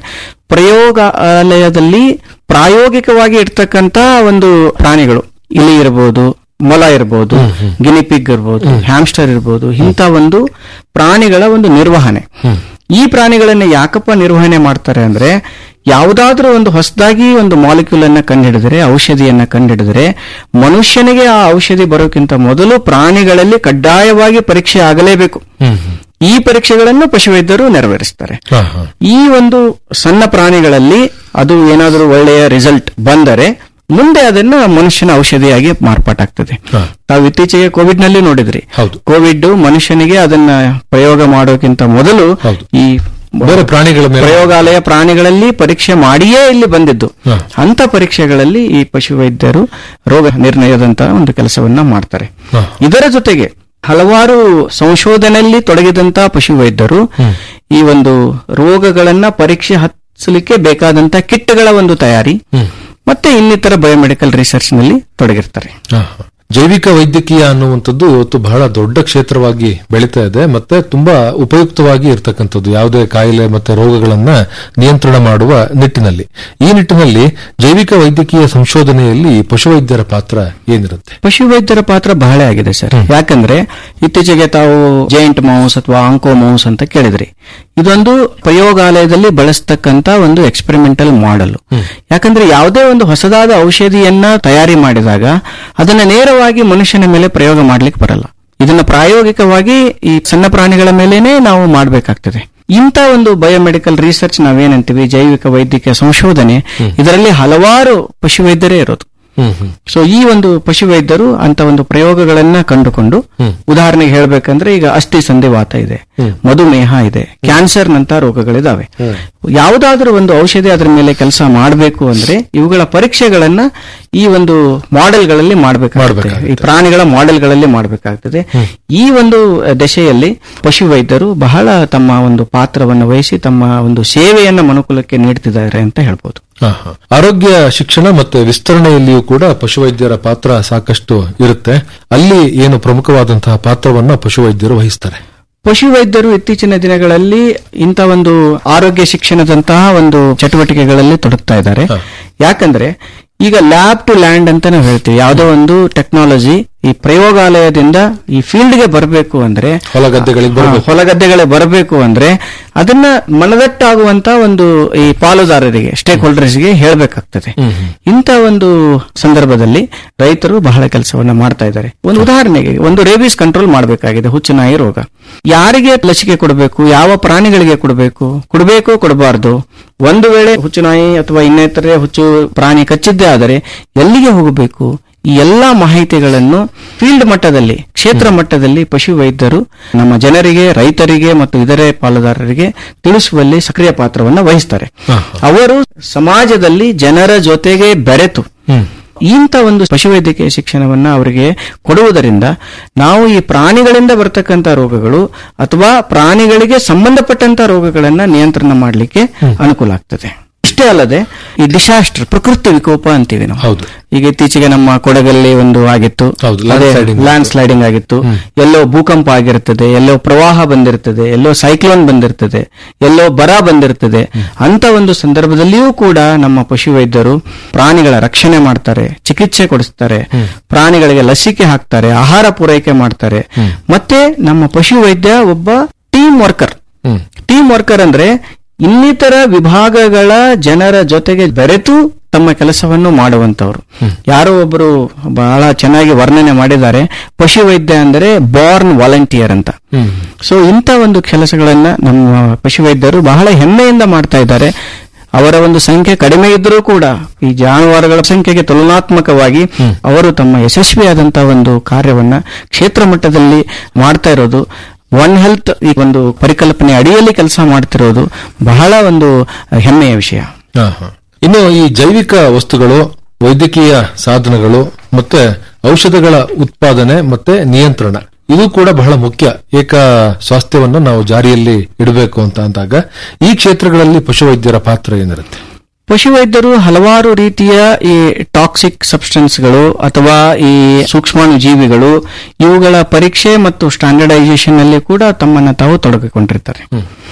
ಪ್ರಯೋಗಾಲಯದಲ್ಲಿ ಪ್ರಾಯೋಗಿಕವಾಗಿ ಇರ್ತಕ್ಕಂತ ಒಂದು ಪ್ರಾಣಿಗಳು ಇಲಿ ಇರಬಹುದು ಮೊಲ ಇರಬಹುದು ಗಿನಿಪಿಗ್ ಇರಬಹುದು ಹ್ಯಾಮ್ಸ್ಟರ್ ಇರಬಹುದು ಇಂಥ ಒಂದು ಪ್ರಾಣಿಗಳ ಒಂದು ನಿರ್ವಹಣೆ ಈ ಪ್ರಾಣಿಗಳನ್ನ ಯಾಕಪ್ಪ ನಿರ್ವಹಣೆ ಮಾಡ್ತಾರೆ ಅಂದ್ರೆ ಯಾವುದಾದ್ರೂ ಒಂದು ಹೊಸದಾಗಿ ಒಂದು ಮಾಲಿಕ್ಯೂಲ್ ಅನ್ನ ಕಂಡುಹಿಡಿದ್ರೆ ಔಷಧಿಯನ್ನ ಕಂಡುಹಿಡಿದ್ರೆ ಮನುಷ್ಯನಿಗೆ ಆ ಔಷಧಿ ಬರೋಕ್ಕಿಂತ ಮೊದಲು ಪ್ರಾಣಿಗಳಲ್ಲಿ ಕಡ್ಡಾಯವಾಗಿ ಪರೀಕ್ಷೆ ಆಗಲೇಬೇಕು ಈ ಪರೀಕ್ಷೆಗಳನ್ನು ಪಶುವೈದ್ಯರು ನೆರವೇರಿಸ್ತಾರೆ ಹಾ, ಹಾ. ಈ ಒಂದು ಸಣ್ಣ ಪ್ರಾಣಿಗಳಲ್ಲಿ ಅದು ಏನಾದರೂ ಒಳ್ಳೆಯ ರಿಸಲ್ಟ್ ಬಂದರೆ ಮುಂದೆ ಅದನ್ನ ಮನುಷ್ಯನ ಔಷಧಿಯಾಗಿ ಮಾರ್ಪಾಟಾಗ್ತದೆ ಹಾ. ತಾವು ಇತ್ತೀಚೆಗೆ ಕೋವಿಡ್ ನಲ್ಲಿ ನೋಡಿದ್ರಿ ಹೌದು. ಕೋವಿಡ್ ಮನುಷ್ಯನಿಗೆ ಅದನ್ನ ಪ್ರಯೋಗ ಮಾಡೋಕ್ಕಿಂತ ಮೊದಲು ಹೌದು. ಈ ಬೇರೆ ಪ್ರಾಣಿಗಳ ಮೇಲೆ ಪ್ರಯೋಗಾಲಯ ಪ್ರಾಣಿಗಳಲ್ಲಿ ಪರೀಕ್ಷೆ ಮಾಡಿಯೇ ಇಲ್ಲಿ ಬಂದಿದ್ದು ಹಾ. ಅಂತ ಪರೀಕ್ಷೆಗಳಲ್ಲಿ ಈ ಪಶುವೈದ್ಯರು ರೋಗ ನಿರ್ಣಯದಂತಹ ಒಂದು ಕೆಲಸವನ್ನ ಮಾಡ್ತಾರೆ ಹಾ. ಇದರ ಜೊತೆಗೆ ಹಲವಾರು ಸಂಶೋಧನೆಯಲ್ಲಿ ತೊಡಗಿದಂತಹ ಪಶುವೈದ್ಯರು ಈ ಒಂದು ರೋಗಗಳನ್ನ ಪರೀಕ್ಷೆ ಹಚ್ಚಲಿಕ್ಕೆ ಬೇಕಾದಂತ ಕಿಟ್ಗಳ ಒಂದು ತಯಾರಿ ಮತ್ತೆ ಇನ್ನಿತರ ಬಯೋಮೆಡಿಕಲ್ ರಿಸರ್ಚ್ ನಲ್ಲಿ ತೊಡಗಿರ್ತಾರೆ ಹಾ, ಹಾ. ಜೈವಿಕ ವೈದ್ಯಕೀಯ ಅನ್ನುವಂಥದ್ದು ಇವತ್ತು ಬಹಳ ದೊಡ್ಡ ಕ್ಷೇತ್ರವಾಗಿ ಬೆಳೀತಾ ಇದೆ ಮತ್ತೆ ತುಂಬಾ ಉಪಯುಕ್ತವಾಗಿ ಇರತಕ್ಕಂಥದ್ದು ಯಾವುದೇ ಕಾಯಿಲೆ ಮತ್ತೆ ರೋಗಗಳನ್ನ ನಿಯಂತ್ರಣ ಮಾಡುವ ನಿಟ್ಟಿನಲ್ಲಿ ಈ ನಿಟ್ಟಿನಲ್ಲಿ ಜೈವಿಕ ವೈದ್ಯಕೀಯ ಸಂಶೋಧನೆಯಲ್ಲಿ ಪಶುವೈದ್ಯರ ಪಾತ್ರ ಏನಿರುತ್ತೆ ಪಶುವೈದ್ಯರ ಪಾತ್ರ ಬಹಳ ಆಗಿದೆ ಸರ್ ಯಾಕಂದ್ರೆ ಇತ್ತೀಚೆಗೆ ತಾವು ಜೈಂಟ್ ಮೌಸ್ ಅಥವಾ ಆಂಕೋ ಮೌಸ್ ಅಂತ ಕೇಳಿದ್ರಿ ಇದೊಂದು ಪ್ರಯೋಗಾಲಯದಲ್ಲಿ ಬಳಸ್ತಕ್ಕಂತ ಒಂದು ಎಕ್ಸ್ಪೆರಿಮೆಂಟಲ್ ಮಾಡೆಲ್ ಯಾಕಂದ್ರೆ ಯಾವುದೇ ಒಂದು ಹೊಸದಾದ ಔಷಧಿಯನ್ನ ತಯಾರಿ ಮಾಡಿದಾಗ ಅದನ್ನ ನೇರವಾಗಿ ಮನುಷ್ಯನ ಮೇಲೆ ಪ್ರಯೋಗ ಮಾಡ್ಲಿಕ್ಕೆ ಬರಲ್ಲ ಇದನ್ನ ಪ್ರಾಯೋಗಿಕವಾಗಿ ಈ ಸಣ್ಣ ಪ್ರಾಣಿಗಳ ಮೇಲೇನೆ ನಾವು ಮಾಡಬೇಕಾಗ್ತದೆ ಇಂಥ ಒಂದು ಬಯೋಮೆಡಿಕಲ್ ರಿಸರ್ಚ್ ನಾವೇನಂತೀವಿ ಜೈವಿಕ ವೈದ್ಯಕೀಯ ಸಂಶೋಧನೆ ಇದರಲ್ಲಿ ಹಲವಾರು ಪಶುವೈದ್ಯರೇ ಇರೋದು ಸೊ ಈ ಒಂದು ಪಶುವೈದ್ಯರು ಅಂತ ಒಂದು ಪ್ರಯೋಗಗಳನ್ನ ಕಂಡುಕೊಂಡು ಉದಾಹರಣೆಗೆ ಹೇಳ್ಬೇಕಂದ್ರೆ ಈಗ ಅಸ್ಥಿ ಸಂಧಿವಾತ ಇದೆ ಮಧುಮೇಹ ಇದೆ ಕ್ಯಾನ್ಸರ್ ನಂತ ರೋಗಗಳಿದಾವೆ ಯಾವುದಾದ್ರೂ ಒಂದು ಔಷಧಿ ಅದರ ಮೇಲೆ ಕೆಲಸ ಮಾಡಬೇಕು ಅಂದ್ರೆ ಇವುಗಳ ಪರೀಕ್ಷೆಗಳನ್ನ ಈ ಒಂದು ಮಾಡೆಲ್ಗಳಲ್ಲಿ ಮಾಡಬೇಕಾಗುತ್ತೆ ಮಾಡ್ಬೇಕಾಗುತ್ತೆ. ಈ ಪ್ರಾಣಿಗಳ ಮಾಡೆಲ್ಗಳಲ್ಲಿ ಮಾಡಬೇಕಾಗ್ತದೆ ಈ ಒಂದು ದಶೆಯಲ್ಲಿ ಪಶುವೈದ್ಯರು ಬಹಳ ತಮ್ಮ ಒಂದು ಪಾತ್ರವನ್ನು ವಹಿಸಿ ತಮ್ಮ ಒಂದು ಸೇವೆಯನ್ನ ಮನುಕುಲಕ್ಕೆ ನೀಡ್ತಿದ್ದಾರೆ ಅಂತ ಹೇಳ್ಬೋದು ಹಾ, ಹಾ. ಆರೋಗ್ಯ ಶಿಕ್ಷಣ ಮತ್ತೆ ವಿಸ್ತರಣೆಯಲ್ಲಿಯೂ ಕೂಡ ಪಶುವೈದ್ಯರ ಪಾತ್ರ ಸಾಕಷ್ಟು ಇರುತ್ತೆ ಅಲ್ಲಿ ಏನು ಪ್ರಮುಖವಾದಂತಹ ಪಾತ್ರವನ್ನ ಪಶುವೈದ್ಯರು ವಹಿಸ್ತಾರೆ ಪಶುವೈದ್ಯರು ಇತ್ತೀಚಿನ ದಿನಗಳಲ್ಲಿ ಇಂಥ ಒಂದು ಆರೋಗ್ಯ ಶಿಕ್ಷಣದಂತಹ ಒಂದು ಚಟುವಟಿಕೆಗಳಲ್ಲಿ ತೊಡಗ್ತಾ ಇದ್ದಾರೆ ಹ. ಯಾಕಂದ್ರೆ ಈಗ ಲ್ಯಾಬ್ ಟು ಲ್ಯಾಂಡ್ ಅಂತ ನಾವು ಹೇಳ್ತೀವಿ ಯಾವುದೋ ಒಂದು ಟೆಕ್ನಾಲಜಿ ಈ ಪ್ರಯೋಗಾಲಯದಿಂದ ಈ ಫೀಲ್ಡ್ಗೆ ಬರಬೇಕು ಅಂದ್ರೆ ಹೊಲ ಗದ್ದೆಗಳಿಗೆ ಹಾ, ಬರಬೇಕು ಹೊಲಗದ್ದೆಗಳೇ ಬರಬೇಕು ಅಂದ್ರೆ ಅದನ್ನ ಮನದಟ್ಟಾಗುವಂತ ಒಂದು ಈ ಪಾಲುದಾರರಿಗೆ ಸ್ಟೇಕ್ ಹೋಲ್ಡರ್ಸ್ಗೆ ಹೇಳಬೇಕಾಗ್ತದೆ ಇಂಥ ಒಂದು ಸಂದರ್ಭದಲ್ಲಿ ರೈತರು ಬಹಳ ಕೆಲಸವನ್ನ ಮಾಡ್ತಾ ಇದ್ದಾರೆ ಒಂದು ಉದಾಹರಣೆಗೆ ಒಂದು ರೇಬಿಸ್ ಕಂಟ್ರೋಲ್ ಮಾಡಬೇಕಾಗಿದೆ ಹುಚ್ಚುನಾಯಿ ರೋಗ ಯಾರಿಗೆ ಲಸಿಕೆ ಕೊಡಬೇಕು ಯಾವ ಪ್ರಾಣಿಗಳಿಗೆ ಕೊಡಬೇಕು ಕೊಡಬೇಕು ಕೊಡಬಾರ್ದು ಒಂದು ವೇಳೆ ಹುಚ್ಚುನಾಯಿ ಅಥವಾ ಇನ್ನಿತರೆ ಹುಚ್ಚು ಪ್ರಾಣಿ ಕಚ್ಚಿದ್ದೇ ಆದರೆ ಎಲ್ಲಿಗೆ ಹೋಗಬೇಕು ಈ ಎಲ್ಲಾ ಮಾಹಿತಿಗಳನ್ನು ಫೀಲ್ಡ್ ಮಟ್ಟದಲ್ಲಿ ಕ್ಷೇತ್ರ ಮಟ್ಟದಲ್ಲಿ ಪಶು ವೈದ್ಯರು ನಮ್ಮ ಜನರಿಗೆ ರೈತರಿಗೆ ಮತ್ತು ಇತರೆ ಪಾಲುದಾರರಿಗೆ ತಿಳಿಸುವಲ್ಲಿ ಸಕ್ರಿಯ ಪಾತ್ರವನ್ನ ವಹಿಸ್ತಾರೆ ಅವರು ಸಮಾಜದಲ್ಲಿ ಜನರ ಜೊತೆಗೆ ಬೆರೆತು ಇಂಥ ಒಂದು ಪಶುವೈದ್ಯಕೀಯ ಶಿಕ್ಷಣವನ್ನ ಅವರಿಗೆ ಕೊಡುವುದರಿಂದ ನಾವು ಈ ಪ್ರಾಣಿಗಳಿಂದ ಬರ್ತಕ್ಕಂಥ ರೋಗಗಳು ಅಥವಾ ಪ್ರಾಣಿಗಳಿಗೆ ಸಂಬಂಧಪಟ್ಟಂತ ರೋಗಗಳನ್ನ ನಿಯಂತ್ರಣ ಮಾಡಲಿಕ್ಕೆ ಅನುಕೂಲ ಆಗ್ತದೆ ಇಷ್ಟೇ ಅಲ್ಲದೆ ಈ ಡಿಸಾಸ್ಟರ್ ಪ್ರಕೃತಿ ವಿಕೋಪ ಅಂತೀವಿ ನಾವು ಹೌದು. ಈಗ ಇತ್ತೀಚೆಗೆ ನಮ್ಮ ಕೊಡಗಲ್ಲಿ ಒಂದು ಆಗಿತ್ತು ಹೌದು, landsliding. ಲ್ಯಾಂಡ್ ಸ್ಲೈಡಿಂಗ್ ಆಗಿತ್ತು ಎಲ್ಲೋ ಭೂಕಂಪ ಆಗಿರ್ತದೆ ಎಲ್ಲೋ ಪ್ರವಾಹ ಬಂದಿರ್ತದೆ ಎಲ್ಲೋ ಸೈಕ್ಲೋನ್ ಬಂದಿರ್ತದೆ ಎಲ್ಲೋ ಬರ ಬಂದಿರ್ತದೆ ಅಂತ ಒಂದು ಸಂದರ್ಭದಲ್ಲಿಯೂ ಕೂಡ ನಮ್ಮ ಪಶುವೈದ್ಯರು ಪ್ರಾಣಿಗಳ ರಕ್ಷಣೆ ಮಾಡ್ತಾರೆ ಚಿಕಿತ್ಸೆ ಕೊಡಿಸ್ತಾರೆ ಪ್ರಾಣಿಗಳಿಗೆ ಲಸಿಕೆ ಹಾಕ್ತಾರೆ ಆಹಾರ ಪೂರೈಕೆ ಮಾಡ್ತಾರೆ ಮತ್ತೆ ನಮ್ಮ ಪಶುವೈದ್ಯ ಒಬ್ಬ team worker hmm. Team worker ಅಂದ್ರೆ ಇನ್ನಿತರ ವಿಭಾಗಗಳ ಜನರ ಜೊತೆಗೆ ಬೆರೆತು ತಮ್ಮ ಕೆಲಸವನ್ನು ಮಾಡುವಂತವರು ಯಾರೋ ಒಬ್ಬರು ಬಹಳ ಚೆನ್ನಾಗಿ ವರ್ಣನೆ ಮಾಡಿದ್ದಾರೆ ಪಶುವೈದ್ಯ ಅಂದರೆ ಬಾರ್ನ್ ವಾಲಂಟಿಯರ್ ಅಂತ ಸೊ ಇಂಥ ಒಂದು ಕೆಲಸಗಳನ್ನ ನಮ್ಮ ಪಶುವೈದ್ಯರು ಬಹಳ ಹೆಮ್ಮೆಯಿಂದ ಮಾಡ್ತಾ ಇದ್ದಾರೆ ಅವರ ಒಂದು ಸಂಖ್ಯೆ ಕಡಿಮೆ ಇದ್ರೂ ಕೂಡ ಈ ಜಾನುವಾರುಗಳ ಸಂಖ್ಯೆಗೆ ತುಲನಾತ್ಮಕವಾಗಿ ಅವರು ತಮ್ಮ ಯಶಸ್ವಿಯಾದಂತಹ ಒಂದು ಕಾರ್ಯವನ್ನ ಕ್ಷೇತ್ರ ಮಟ್ಟದಲ್ಲಿ ಮಾಡ್ತಾ ಇರೋದು ಒನ್ ಹೆಲ್ತ್ ಈ ಒಂದು ಪರಿಕಲ್ಪನೆ ಅಡಿಯಲ್ಲಿ ಕೆಲಸ ಮಾಡ್ತಿರೋದು ಬಹಳ ಒಂದು ಹೆಮ್ಮೆಯ ವಿಷಯ ಹಾ, ಹಾ. ಇನ್ನು ಈ ಜೈವಿಕ ವಸ್ತುಗಳು ವೈದ್ಯಕೀಯ ಸಾಧನಗಳು ಮತ್ತೆ ಔಷಧಗಳ ಉತ್ಪಾದನೆ ಮತ್ತೆ ನಿಯಂತ್ರಣ ಇದು ಕೂಡ ಬಹಳ ಮುಖ್ಯ ಏಕ ಸ್ವಾಸ್ಥ್ಯವನ್ನು ನಾವು ಜಾರಿಯಲ್ಲಿ ಇಡಬೇಕು ಅಂತ ಅಂದಾಗ ಈ ಕ್ಷೇತ್ರಗಳಲ್ಲಿ ಪಶುವೈದ್ಯರ ಪಾತ್ರ ಏನಿರುತ್ತೆ ಪಶುವೈದ್ಯರು ಹಲವಾರು ರೀತಿಯ ಈ ಟಾಕ್ಸಿಕ್ ಸಬ್ಸ್ಟೆನ್ಸ್ಗಳು ಅಥವಾ ಈ ಸೂಕ್ಷ್ಮಾಣು ಜೀವಿಗಳು ಇವುಗಳ ಪರೀಕ್ಷೆ ಮತ್ತು ಸ್ಟ್ಯಾಂಡರ್ಡೈಸೇಷನ್ ನಲ್ಲಿ ಕೂಡ ತಮ್ಮನ್ನ ತಾವು ತೊಡಗಿಕೊಂಡಿರ್ತಾರೆ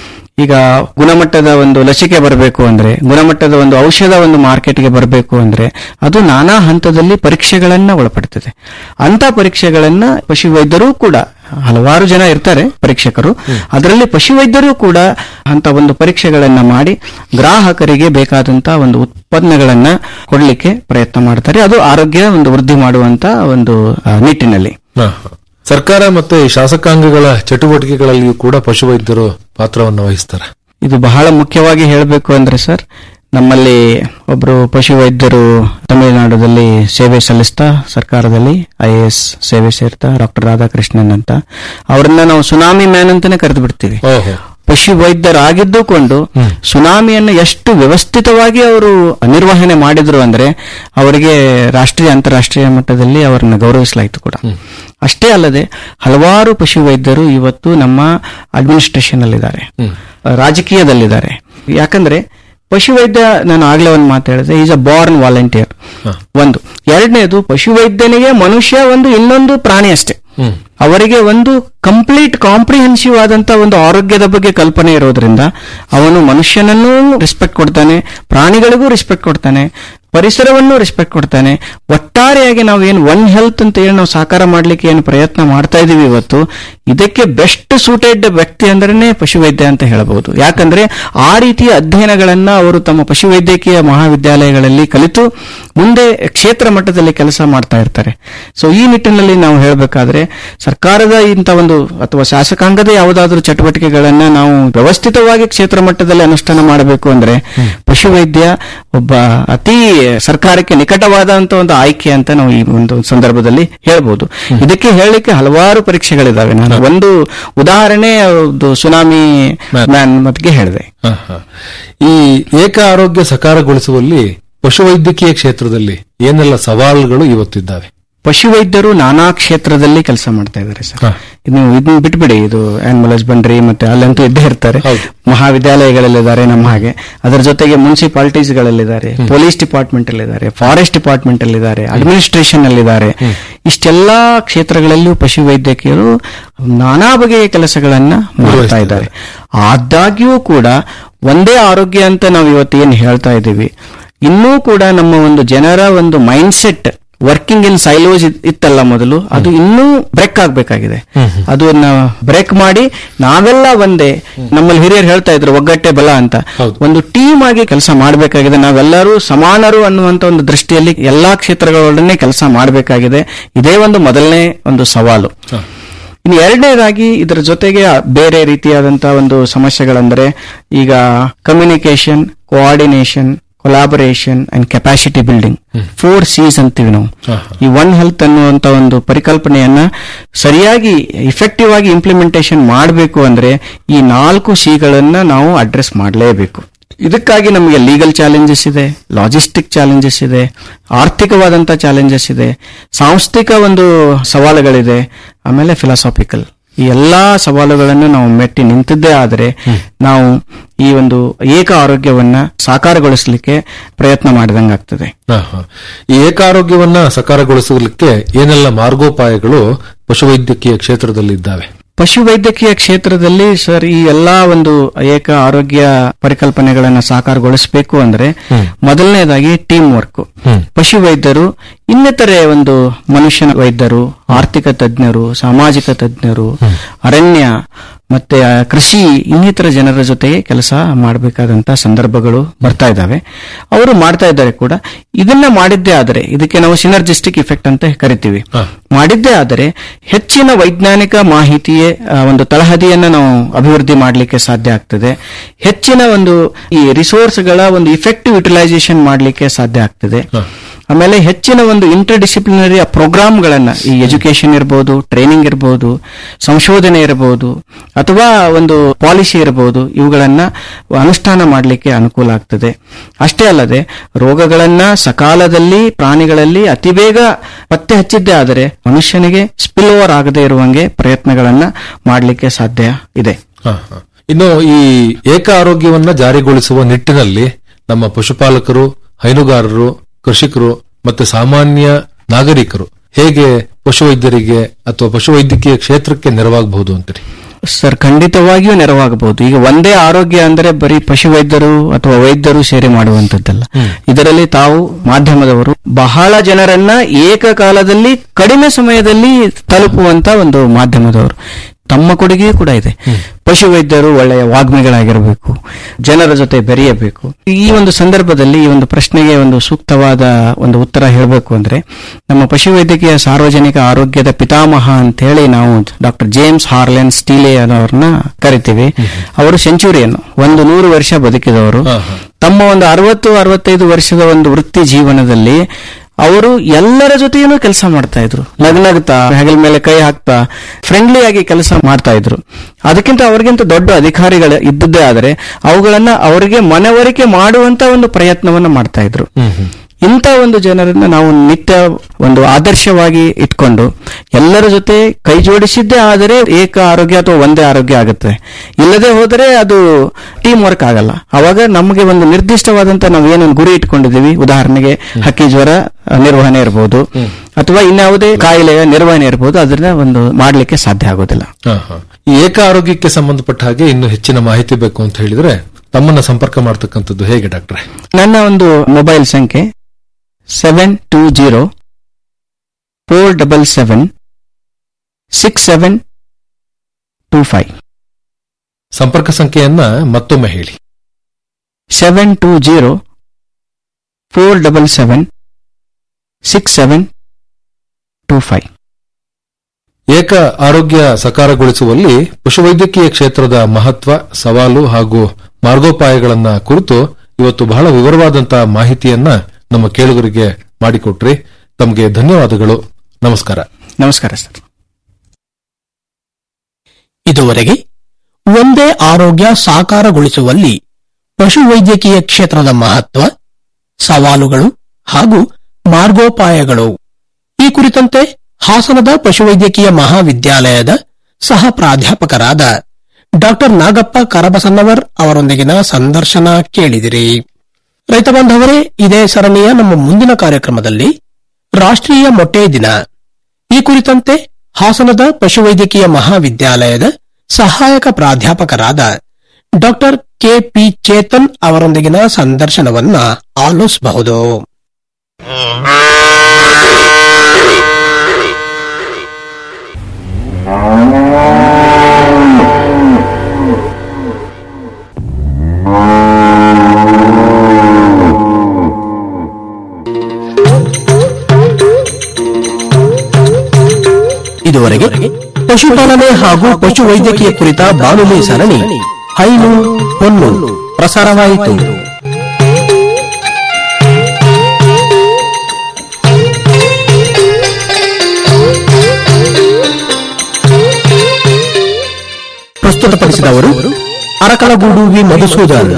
ಈಗ ಗುಣಮಟ್ಟದ ಒಂದು ಲಸಿಕೆ ಬರಬೇಕು ಅಂದ್ರೆ ಗುಣಮಟ್ಟದ ಒಂದು ಔಷಧ ಒಂದು ಮಾರ್ಕೆಟ್ಗೆ ಬರಬೇಕು ಅಂದ್ರೆ ಅದು ನಾನಾ ಹಂತದಲ್ಲಿ ಪರೀಕ್ಷೆಗಳನ್ನ ಒಳಪಡ್ತದೆ ಅಂತ ಪರೀಕ್ಷೆಗಳನ್ನ ಪಶುವೈದ್ಯರು ಕೂಡ ಹಲವಾರು ಜನ ಇರ್ತಾರೆ ಪರೀಕ್ಷಕರು ಅದರಲ್ಲಿ ಪಶುವೈದ್ಯರು ಕೂಡ ಅಂತ ಒಂದು ಪರೀಕ್ಷೆಗಳನ್ನ ಮಾಡಿ ಗ್ರಾಹಕರಿಗೆ ಬೇಕಾದಂತ ಒಂದು ಉತ್ಪನ್ನಗಳನ್ನ ಕೊಡ್ಲಿಕ್ಕೆ ಪ್ರಯತ್ನ ಮಾಡ್ತಾರೆ ಅದು ಆರೋಗ್ಯ ಒಂದು ವೃದ್ಧಿ ಮಾಡುವಂತ ಒಂದು ಆ, ನಿಟ್ಟಿನಲ್ಲಿ ಹಾ, ಹಾ. ಸರ್ಕಾರ ಮತ್ತೆ ಈ ಶಾಸಕಾಂಗಗಳ ಚಟುವಟಿಕೆಗಳಲ್ಲಿಯೂ ಕೂಡ ಪಶುವೈದ್ಯರು ಪಾತ್ರವನ್ನು ವಹಿಸ್ತಾರೆ ಇದು ಬಹಳ ಮುಖ್ಯವಾಗಿ ಹೇಳಬೇಕು ಅಂದ್ರೆ ಸರ್ ನಮ್ಮಲ್ಲಿ ಒಬ್ರು ಪಶುವೈದ್ಯರು ತಮಿಳುನಾಡಲ್ಲಿ ಸೇವೆ ಸಲ್ಲಿಸ್ತಾ ಸರ್ಕಾರದಲ್ಲಿ ಐ ಎಸ್ ಸೇವೆ ಸೇರ್ತಾ ಡಾಕ್ಟರ್ ರಾಧಾಕೃಷ್ಣನ್ ಅಂತ ಅವರನ್ನ ನಾವು ಸುನಾಮಿ ಮ್ಯಾನ್ ಅಂತಾನೆ ಕರೆದು ಬಿಡ್ತೀವಿ ಓಹೋ ಪಶು ವೈದ್ಯರಾಗಿದ್ದುಕೊಂಡು ಸುನಾಮಿಯನ್ನು ಎಷ್ಟು ವ್ಯವಸ್ಥಿತವಾಗಿ ಅವರು ನಿರ್ವಹಣೆ ಮಾಡಿದ್ರು ಅಂದ್ರೆ ಅವರಿಗೆ ರಾಷ್ಟ್ರೀಯ ಅಂತಾರಾಷ್ಟ್ರೀಯ ಮಟ್ಟದಲ್ಲಿ ಅವರನ್ನು ಗೌರವಿಸಲಾಯಿತು ಕೂಡ ಅಷ್ಟೇ ಅಲ್ಲದೆ ಹಲವಾರು ಪಶು ವೈದ್ಯರು ಇವತ್ತು ನಮ್ಮ ಅಡ್ಮಿನಿಸ್ಟ್ರೇಷನ್ ಅಲ್ಲಿದ್ದಾರೆ ರಾಜಕೀಯದಲ್ಲಿದ್ದಾರೆ ಯಾಕಂದ್ರೆ ಪಶುವೈದ್ಯ ನಾನು ಆಗ್ಲೇ ಒಂದು ಮಾತು ಹೇಳಿದೆ ಈಸ್ ಅ ಬಾರ್ನ್ ವಾಲಂಟಿಯರ್ ಒಂದು ಎರಡನೇದು ಪಶುವೈದ್ಯನಿಗೆ ಮನುಷ್ಯ ಒಂದು ಇನ್ನೊಂದು ಪ್ರಾಣಿ ಅಷ್ಟೇ ಅವರಿಗೆ ಒಂದು ಕಂಪ್ಲೀಟ್ ಕಾಂಪ್ರಿಹೆನ್ಸಿವ್ ಆದಂತ ಒಂದು ಆರೋಗ್ಯದ ಬಗ್ಗೆ ಕಲ್ಪನೆ ಇರೋದ್ರಿಂದ ಅವನು ಮನುಷ್ಯನನ್ನೂ ರೆಸ್ಪೆಕ್ಟ್ ಕೊಡ್ತಾನೆ ಪ್ರಾಣಿಗಳಿಗೂ ರೆಸ್ಪೆಕ್ಟ್ ಕೊಡ್ತಾನೆ ಪರಿಸರವನ್ನು ರೆಸ್ಪೆಕ್ಟ್ ಕೊಡ್ತಾನೆ ಒಟ್ಟಾರೆಯಾಗಿ ನಾವು ಏನು ಒನ್ ಹೆಲ್ತ್ ಅಂತ ಹೇಳಿ ನಾವು ಸಾಕಾರ ಮಾಡ್ಲಿಕ್ಕೆ ಏನು ಪ್ರಯತ್ನ ಮಾಡ್ತಾ ಇದೀವಿ ಇವತ್ತು ಇದಕ್ಕೆ ಬೆಸ್ಟ್ ಸೂಟೆಡ್ ವ್ಯಕ್ತಿ ಅಂದ್ರೇನೆ ಪಶುವೈದ್ಯ ಅಂತ ಹೇಳಬಹುದು ಯಾಕಂದ್ರೆ ಆ ರೀತಿಯ ಅಧ್ಯಯನಗಳನ್ನ ಅವರು ತಮ್ಮ ಪಶುವೈದ್ಯಕೀಯ ಮಹಾವಿದ್ಯಾಲಯಗಳಲ್ಲಿ ಕಲಿತು ಮುಂದೆ ಕ್ಷೇತ್ರ ಮಟ್ಟದಲ್ಲಿ ಕೆಲಸ ಮಾಡ್ತಾ ಇರ್ತಾರೆ ಸೊ ಈ ನಿಟ್ಟಿನಲ್ಲಿ ನಾವು ಹೇಳಬೇಕಾದ್ರೆ ಸರ್ಕಾರದ ಇಂಥ ಒಂದು ಅಥವಾ ಶಾಸಕಾಂಗದ ಯಾವುದಾದ್ರೂ ಚಟುವಟಿಕೆಗಳನ್ನ ನಾವು ವ್ಯವಸ್ಥಿತವಾಗಿ ಕ್ಷೇತ್ರ ಮಟ್ಟದಲ್ಲಿ ಅನುಷ್ಠಾನ ಮಾಡಬೇಕು ಅಂದ್ರೆ ಪಶುವೈದ್ಯ ಒಬ್ಬ ಅತಿ ಸರ್ಕಾರಕ್ಕೆ ನಿಕಟವಾದಂತ ಒಂದು ಆಯ್ಕೆ ಅಂತ ನಾವು ಈ ಒಂದು ಸಂದರ್ಭದಲ್ಲಿ ಹೇಳ್ಬೋದು ಇದಕ್ಕೆ ಹೇಳಲಿಕ್ಕೆ ಹಲವಾರು ಪರೀಕ್ಷೆಗಳಿದಾವೆ ನಾನು ಒಂದು ಉದಾಹರಣೆ ಅದು ಸುನಾಮಿ ಮ್ಯಾನ್ ಬಗ್ಗೆ ಹೇಳಿದೆ ಹ, ಹ. ಈ ಏಕ ಆರೋಗ್ಯ ಸಕಾರಗೊಳಿಸುವಲ್ಲಿ ಪಶುವೈದ್ಯಕೀಯ ಕ್ಷೇತ್ರದಲ್ಲಿ ಏನೆಲ್ಲ ಸವಾಲುಗಳು ಇವತ್ತಿದ್ದಾವೆ ಪಶುವೈದ್ಯರು ನಾನಾ ಕ್ಷೇತ್ರದಲ್ಲಿ ಕೆಲಸ ಮಾಡ್ತಾ ಇದ್ದಾರೆ ಸರ್ ಹಾ. ಇದು ಇದನ್ನ ಬಿಟ್ಬಿಡಿ ಇದು ಆನಿಮಲ್ ಹಸ್ಬೆಂಡ್ರಿ ಮತ್ತೆ ಅಲ್ಲಂತೂ ಇದ್ದೇ ಇರ್ತಾರೆ ಹೌದು. ಮಹಾವಿದ್ಯಾಲಯಗಳಲ್ಲಿದ್ದಾರೆ ನಮ್ಮ ಹಾಗೆ ಅದರ ಜೊತೆಗೆ ಮುನ್ಸಿಪಾಲಿಟೀಸ್ಗಳಲ್ಲಿದ್ದಾರೆ ಪೊಲೀಸ್ ಡಿಪಾರ್ಟ್ಮೆಂಟ್ ಅಲ್ಲಿದ್ದಾರೆ ಫಾರೆಸ್ಟ್ ಡಿಪಾರ್ಟ್ಮೆಂಟ್ ಅಲ್ಲಿದ್ದಾರೆ ಅಡ್ಮಿನಿಸ್ಟ್ರೇಷನ್ ಅಲ್ಲಿದ್ದಾರೆ ಇಷ್ಟೆಲ್ಲಾ ಕ್ಷೇತ್ರಗಳಲ್ಲೂ ಪಶುವೈದ್ಯಕೀಯರು ನಾನಾ ಬಗೆಯ ಕೆಲಸಗಳನ್ನ ಮಾಡ್ತಾ ಇದ್ದಾರೆ ಆದಾಗ್ಯೂ ಕೂಡ ಒಂದೇ ಆರೋಗ್ಯ ಅಂತ ನಾವು ಇವತ್ತು ಏನು ಹೇಳ್ತಾ ಇದ್ದೀವಿ ಇನ್ನೂ ಕೂಡ ನಮ್ಮ ಒಂದು ಜನರ ಒಂದು mind set working in silos ಇತ್ತಲ್ಲ ಮೊದಲು ಅದು ಇನ್ನೂ ಬ್ರೇಕ್ ಆಗ್ಬೇಕಾಗಿದೆ ಅದನ್ನ ಬ್ರೇಕ್ ಮಾಡಿ ನಾವೆಲ್ಲ ಒಂದೇ ನಮ್ಮಲ್ಲಿ ಹಿರಿಯರು ಹೇಳ್ತಾ ಇದ್ರು ಒಗ್ಗಟ್ಟೆ ಬಲ ಅಂತ ಹೌದು. ಒಂದು ಟೀಮ್ ಆಗಿ ಕೆಲಸ ಮಾಡಬೇಕಾಗಿದೆ ನಾವೆಲ್ಲರೂ ಸಮಾನರು ಅನ್ನುವಂತ ಒಂದು ದೃಷ್ಟಿಯಲ್ಲಿ ಎಲ್ಲಾ ಕ್ಷೇತ್ರಗಳೊಡನೆ ಕೆಲಸ ಮಾಡಬೇಕಾಗಿದೆ ಇದೇ ಒಂದು ಮೊದಲನೇ ಒಂದು ಸವಾಲು ಇನ್ನು ಎರಡನೇದಾಗಿ ಇದರ ಜೊತೆಗೆ ಬೇರೆ ರೀತಿಯಾದಂತಹ ಒಂದು ಸಮಸ್ಯೆಗಳೆಂದರೆ ಈಗ communication coordination collaboration and capacity building four Cs ಅಂತೀವಿ ನಾವು ಈ ಒನ್ ಹೆಲ್ತ್ ಅನ್ನುವಂತ ಒಂದು ಪರಿಕಲ್ಪನೆಯನ್ನ ಸರಿಯಾಗಿ ಇಫೆಕ್ಟಿವ್ ಆಗಿ ಇಂಪ್ಲಿಮೆಂಟೇಷನ್ ಮಾಡಬೇಕು ಅಂದ್ರೆ ಈ ನಾಲ್ಕು ಸಿಗಳನ್ನ ನಾವು ಅಡ್ರೆಸ್ ಮಾಡಲೇಬೇಕು ಇದಕ್ಕಾಗಿ ನಮಗೆ ಲೀಗಲ್ ಚಾಲೆಂಜಸ್ ಇದೆ ಲಾಜಿಸ್ಟಿಕ್ ಚಾಲೆಂಜಸ್ ಇದೆ ಆರ್ಥಿಕವಾದಂತ ಚಾಲೆಂಜಸ್ ಇದೆ ಸಾಂಸ್ಥಿಕ ಒಂದು ಸವಾಲುಗಳಿದೆ ಆಮೇಲೆ ಫಿಲಾಸಾಫಿಕಲ್ ಈ ಎಲ್ಲಾ ಸವಾಲುಗಳನ್ನು ನಾವು ಮೆಟ್ಟಿ ನಿಂತಿದ್ದೇ ಆದರೆ ನಾವು ಈ ಒಂದು ಏಕ ಆರೋಗ್ಯವನ್ನ ಸಾಕಾರಗೊಳಿಸಲಿಕ್ಕೆ ಪ್ರಯತ್ನ ಮಾಡಿದಂಗಾಗ್ತದೆ ಹಾ, ಹಾ. ಈ ಏಕಾರೋಗ್ಯವನ್ನ ಸಕಾರಗೊಳಿಸಲಿಕ್ಕೆ ಏನೆಲ್ಲ ಮಾರ್ಗೋಪಾಯಗಳು ಪಶುವೈದ್ಯಕೀಯ ಕ್ಷೇತ್ರದಲ್ಲಿ ಇದ್ದಾವೆ ಪಶುವೈದ್ಯಕೀಯ ಕ್ಷೇತ್ರದಲ್ಲಿ ಸರ್ ಈ ಎಲ್ಲಾ ಒಂದು ಏಕ ಆರೋಗ್ಯ ಪರಿಕಲ್ಪನೆಗಳನ್ನ ಸಾಕಾರಗೊಳಿಸಬೇಕು ಅಂದ್ರೆ ಮೊದಲನೇದಾಗಿ ಟೀಮ್ ವರ್ಕ್ ಪಶುವೈದ್ಯರು ಇನ್ನಿತರೆ ಒಂದು ಮನುಷ್ಯನ ವೈದ್ಯರು ಆರ್ಥಿಕ ತಜ್ಞರು ಸಾಮಾಜಿಕ ತಜ್ಞರು ಅರಣ್ಯ ಮತ್ತೆ ಆ, ಕೃಷಿ ಇನ್ನಿತರ ಜನರ ಜೊತೆಗೆ ಕೆಲಸ ಮಾಡಬೇಕಾದಂತ ಸಂದರ್ಭಗಳು ಬರ್ತಾ ಇದ್ದಾವೆ ಅವರು ಮಾಡ್ತಾ ಇದ್ದಾರೆ ಕೂಡ ಇದನ್ನ ಮಾಡಿದ್ದೇ ಆದರೆ ಇದಕ್ಕೆ ನಾವು ಸಿನರ್ಜಿಸ್ಟಿಕ್ ಇಫೆಕ್ಟ್ ಅಂತ ಕರಿತೀವಿ ಹಾ. ಮಾಡಿದ್ದೇ ಆದರೆ ಹೆಚ್ಚಿನ ವೈಜ್ಞಾನಿಕ ಮಾಹಿತಿಯೇ ಆ, ಒಂದು ತಳಹದಿಯನ್ನ ನಾವು ಅಭಿವೃದ್ಧಿ ಮಾಡಲಿಕ್ಕೆ ಸಾಧ್ಯ ಆಗ್ತದೆ ಹೆಚ್ಚಿನ ಒಂದು ಈ ರಿಸೋರ್ಸ್ಗಳ ಒಂದು ಇಫೆಕ್ಟಿವ್ ಯುಟಿಲೈಸೇಷನ್ ಮಾಡಲಿಕ್ಕೆ ಸಾಧ್ಯ ಆಗ್ತದೆ ಆಮೇಲೆ ಹೆಚ್ಚಿನ ಒಂದು ಇಂಟರ್ ಡಿಸಿಪ್ಲಿನರಿ ಪ್ರೋಗ್ರಾಮ್ಗಳನ್ನ ಈ ಎಜುಕೇಶನ್ ಇರಬಹುದು ಟ್ರೈನಿಂಗ್ ಇರಬಹುದು ಸಂಶೋಧನೆ ಇರಬಹುದು ಅಥವಾ ಒಂದು ಪಾಲಿಸಿ ಇರಬಹುದು ಇವುಗಳನ್ನ ಅನುಷ್ಠಾನ ಮಾಡಲಿಕ್ಕೆ ಅನುಕೂಲ ಆಗ್ತದೆ ಅಷ್ಟೇ ಅಲ್ಲದೆ ರೋಗಗಳನ್ನ ಸಕಾಲದಲ್ಲಿ ಪ್ರಾಣಿಗಳಲ್ಲಿ ಅತಿ ಬೇಗ ಪತ್ತೆ ಹಚ್ಚಿದ್ದೇ ಆದರೆ ಮನುಷ್ಯನಿಗೆ ಸ್ಪಿಲ್ ಓವರ್ ಆಗದೇ ಇರುವಂಗೆ ಪ್ರಯತ್ನಗಳನ್ನ ಮಾಡಲಿಕ್ಕೆ ಸಾಧ್ಯ ಇದೆ ಹಾ, ಹಾ. ಇನ್ನು ಈ ಏಕ ಆರೋಗ್ಯವನ್ನ ಜಾರಿಗೊಳಿಸುವ ನಿಟ್ಟಿನಲ್ಲಿ ನಮ್ಮ ಪಶುಪಾಲಕರು ಹೈನುಗಾರರು ಕೃಷಿಕರು ಮತ್ತೆ ಸಾಮಾನ್ಯ ನಾಗರಿಕರು ಹೇಗೆ ಪಶುವೈದ್ಯರಿಗೆ ಅಥವಾ ಪಶುವೈದ್ಯಕೀಯ ಕ್ಷೇತ್ರಕ್ಕೆ ನೆರವಾಗಬಹುದು ಅಂತೀರಿ ಸರ್ ಖಂಡಿತವಾಗಿಯೂ ನೆರವಾಗಬಹುದು ಈಗ ಒಂದೇ ಆರೋಗ್ಯ ಅಂದರೆ ಬರೀ ಪಶುವೈದ್ಯರು ಅಥವಾ ವೈದ್ಯರು ಸೇರಿ ಮಾಡುವಂತದ್ದಲ್ಲ ಇದರಲ್ಲಿ ತಾವು ಮಾಧ್ಯಮದವರು ಬಹಳ ಜನರನ್ನ ಏಕಕಾಲದಲ್ಲಿ ಕಡಿಮೆ ಸಮಯದಲ್ಲಿ ತಲುಪುವಂತ ಒಂದು ಮಾಧ್ಯಮದವರು ತಮ್ಮ ಕೊಡುಗೆಯೂ ಕೂಡ ಇದೆ ಪಶುವೈದ್ಯರು ಒಳ್ಳೆಯ ವಾಗ್ಮಿಗಳಾಗಿರಬೇಕು ಜನರ ಜೊತೆ ಬೆರೆಯಬೇಕು ಈ ಒಂದು ಸಂದರ್ಭದಲ್ಲಿ ಈ ಒಂದು ಪ್ರಶ್ನೆಗೆ ಒಂದು ಸೂಕ್ತವಾದ ಒಂದು ಉತ್ತರ ಹೇಳಬೇಕು ಅಂದ್ರೆ ನಮ್ಮ ಪಶುವೈದ್ಯಕೀಯ ಸಾರ್ವಜನಿಕ ಆರೋಗ್ಯದ ಪಿತಾಮಹ ಅಂತ ಹೇಳಿ ನಾವು ಡಾಕ್ಟರ್ ಜೇಮ್ಸ್ ಹಾರ್ಲೆನ್ ಸ್ಟೀಲೆ ಅನ್ನೋರ್ನ ಕರಿತೀವಿ ಅವರು ಸೆಂಚುರಿಯನ್ ಒಂದು ನೂರು ವರ್ಷ ಬದುಕಿದವರು ಹಾ, ಹಾ. ತಮ್ಮ ಒಂದು ಅರವತ್ತು ಅರವತ್ತೈದು ವರ್ಷದ ಒಂದು ವೃತ್ತಿ ಜೀವನದಲ್ಲಿ ಅವರು ಎಲ್ಲರ ಜೊತೆಯೂ ಕೆಲಸ ಮಾಡ್ತಾ ಇದ್ರು ನಗ್ನಗ್ತಾ ಹೆಗಲ ಮೇಲೆ ಕೈ ಹಾಕ್ತಾ ಫ್ರೆಂಡ್ಲಿ ಆಗಿ ಕೆಲಸ ಮಾಡ್ತಾ ಇದ್ರು ಅದಕ್ಕಿಂತ ಅವರಿಗಿಂತ ದೊಡ್ಡ ಅಧಿಕಾರಿಗಳು ಇದ್ದದ್ದೇ ಆದರೆ ಅವುಗಳನ್ನ ಅವರಿಗೆ ಮನವರಿಕೆ ಮಾಡುವಂತ ಒಂದು ಪ್ರಯತ್ನವನ್ನ ಮಾಡ್ತಾ ಇದ್ರು ಇಂಥ ಒಂದು ಜನರನ್ನ ನಾವು ನಿತ್ಯ ಒಂದು ಆದರ್ಶವಾಗಿ ಇಟ್ಕೊಂಡು ಎಲ್ಲರ ಜೊತೆ ಕೈ ಜೋಡಿಸಿದ್ದೇ ಆದರೆ ಏಕ ಆರೋಗ್ಯ ಅಥವಾ ಒಂದೇ ಆರೋಗ್ಯ ಆಗುತ್ತೆ ಇಲ್ಲದೆ ಹೋದರೆ ಅದು ಟೀಮ್ ವರ್ಕ್ ಆಗಲ್ಲ ಅವಾಗ ನಮಗೆ ಒಂದು ನಿರ್ದಿಷ್ಟವಾದಂತ ನಾವು ಏನೊಂದು ಗುರಿ ಇಟ್ಕೊಂಡಿದ್ದೀವಿ ಉದಾಹರಣೆಗೆ ಹಕ್ಕಿ ಜ್ವರ ಅಹ್, ನಿರ್ವಹಣೆ ಇರಬಹುದು ಅಥವಾ ಇನ್ಯಾವುದೇ ಕಾಯಿಲೆಯ ನಿರ್ವಹಣೆ ಇರಬಹುದು ಅದನ್ನ ಒಂದು ಮಾಡಲಿಕ್ಕೆ ಸಾಧ್ಯ ಆಗೋದಿಲ್ಲ ಹಾ, ಹಾ. ಈ ಏಕ ಆರೋಗ್ಯಕ್ಕೆ ಸಂಬಂಧಪಟ್ಟ ಹಾಗೆ ಇನ್ನು ಹೆಚ್ಚಿನ ಮಾಹಿತಿ ಬೇಕು ಅಂತ ಹೇಳಿದ್ರೆ ತಮ್ಮನ್ನ ಸಂಪರ್ಕ ಮಾಡ್ತಕ್ಕಂಥದ್ದು ಹೇಗೆ ಡಾಕ್ಟ್ರೆ ನನ್ನ ಒಂದು ಮೊಬೈಲ್ ಸಂಖ್ಯೆ seven two zero four double seven six seven two five ಸಂಪರ್ಕ ಸಂಖ್ಯೆಯನ್ನ ಮತ್ತೊಮ್ಮೆ ಹೇಳಿ seven two zero four double seven six seven two five ಏಕ ಆರೋಗ್ಯ ಸಕಾರಗೊಳಿಸುವಲ್ಲಿ ಪಶುವೈದ್ಯಕೀಯ ಕ್ಷೇತ್ರದ ಮಹತ್ವ ಸವಾಲು ಹಾಗೂ ಮಾರ್ಗೋಪಾಯಗಳನ್ನ ಕುರಿತು ಇವತ್ತು ಬಹಳ ವಿವರವಾದಂತಹ ಮಾಹಿತಿಯನ್ನ ನಮ್ಮ ಕೇಳುಗರಿಗೆ ಮಾಡಿಕೊಟ್ರಿ ತಮಗೆ ಧನ್ಯವಾದಗಳು ನಮಸ್ಕಾರ ನಮಸ್ಕಾರ ಸರ್ ಇದುವರೆಗೆ ಒಂದೇ ಆರೋಗ್ಯ ಸಾಕಾರಗೊಳಿಸುವಲ್ಲಿ ಪಶುವೈದ್ಯಕೀಯ ಕ್ಷೇತ್ರದ ಮಹತ್ವ ಸವಾಲುಗಳು ಹಾಗೂ ಮಾರ್ಗೋಪಾಯಗಳು ಈ ಕುರಿತಂತೆ ಹಾಸನದ ಪಶುವೈದ್ಯಕೀಯ ಮಹಾವಿದ್ಯಾಲಯದ ಸಹ ಪ್ರಾಧ್ಯಾಪಕರಾದ ಡಾಕ್ಟರ್ ನಾಗಪ್ಪ ಕರಬಸನ್ನವರ್ ಅವರೊಂದಿಗಿನ ಸಂದರ್ಶನ ಕೇಳಿದಿರಿ ರೈತ ಬಾಂಧವರೇ ಇದೇ ಸರಣಿಯ ನಮ್ಮ ಮುಂದಿನ ಕಾರ್ಯಕ್ರಮದಲ್ಲಿ ರಾಷ್ಟ್ರೀಯ ಮೊಟ್ಟೆ ದಿನ ಈ ಕುರಿತಂತೆ ಹಾಸನದ ಪಶುವೈದ್ಯಕೀಯ ಮಹಾವಿದ್ಯಾಲಯದ ಸಹಾಯಕ ಪ್ರಾಧ್ಯಾಪಕರಾದ ಡಾಕ್ಟರ್ ಕೆಪಿ ಚೇತನ್ ಅವರೊಂದಿಗಿನ ಸಂದರ್ಶನವನ್ನ ಆಲಿಸಬಹುದು ಇದುವರೆಗೆ ಪಶುಪಾಲನೆ ಹಾಗೂ ಪಶು ವೈದ್ಯಕೀಯ ಕುರಿತ ಬಾನುಲಿ ಸರಣಿ ಹೈನು ಹೊನ್ನು ಪ್ರಸಾರವಾಯಿತು ಪ್ರಸ್ತುತಪಡಿಸಿದವರು ಅರಕಲಗೂಡು ವಿ ಮಧುಸೂದನ್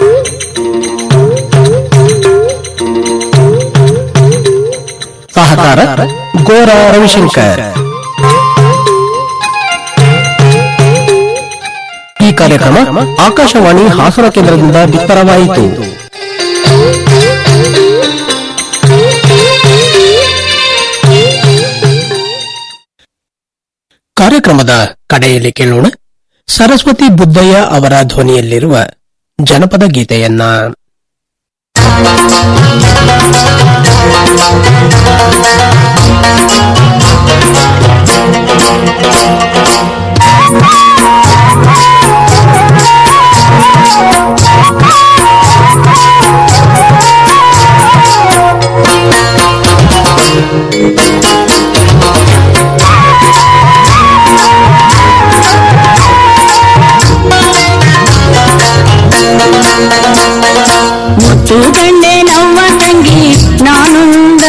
ಸಹಕಾರ ಗೋರ ರವಿಶಂಕರ್ ಈ ಕಾರ್ಯಕ್ರಮ ಆಕಾಶವಾಣಿ ಹಾಸನ ಕೇಂದ್ರದಿಂದ ಬಿತ್ತರವಾಯಿತು ಕಾರ್ಯಕ್ರಮದ ಕಡೆಯಲ್ಲಿ ಕೇಳೋಣ ಸರಸ್ವತಿ ಬುದ್ದಯ್ಯ ಅವರ ಧ್ವನಿಯಲ್ಲಿರುವ ಜನಪದ ಗೀತೆಯನ್ನ ಮುತ್ತು ಗಂಡೆ ನವ್ವ ತಂಗಿ ನಾನುಂದ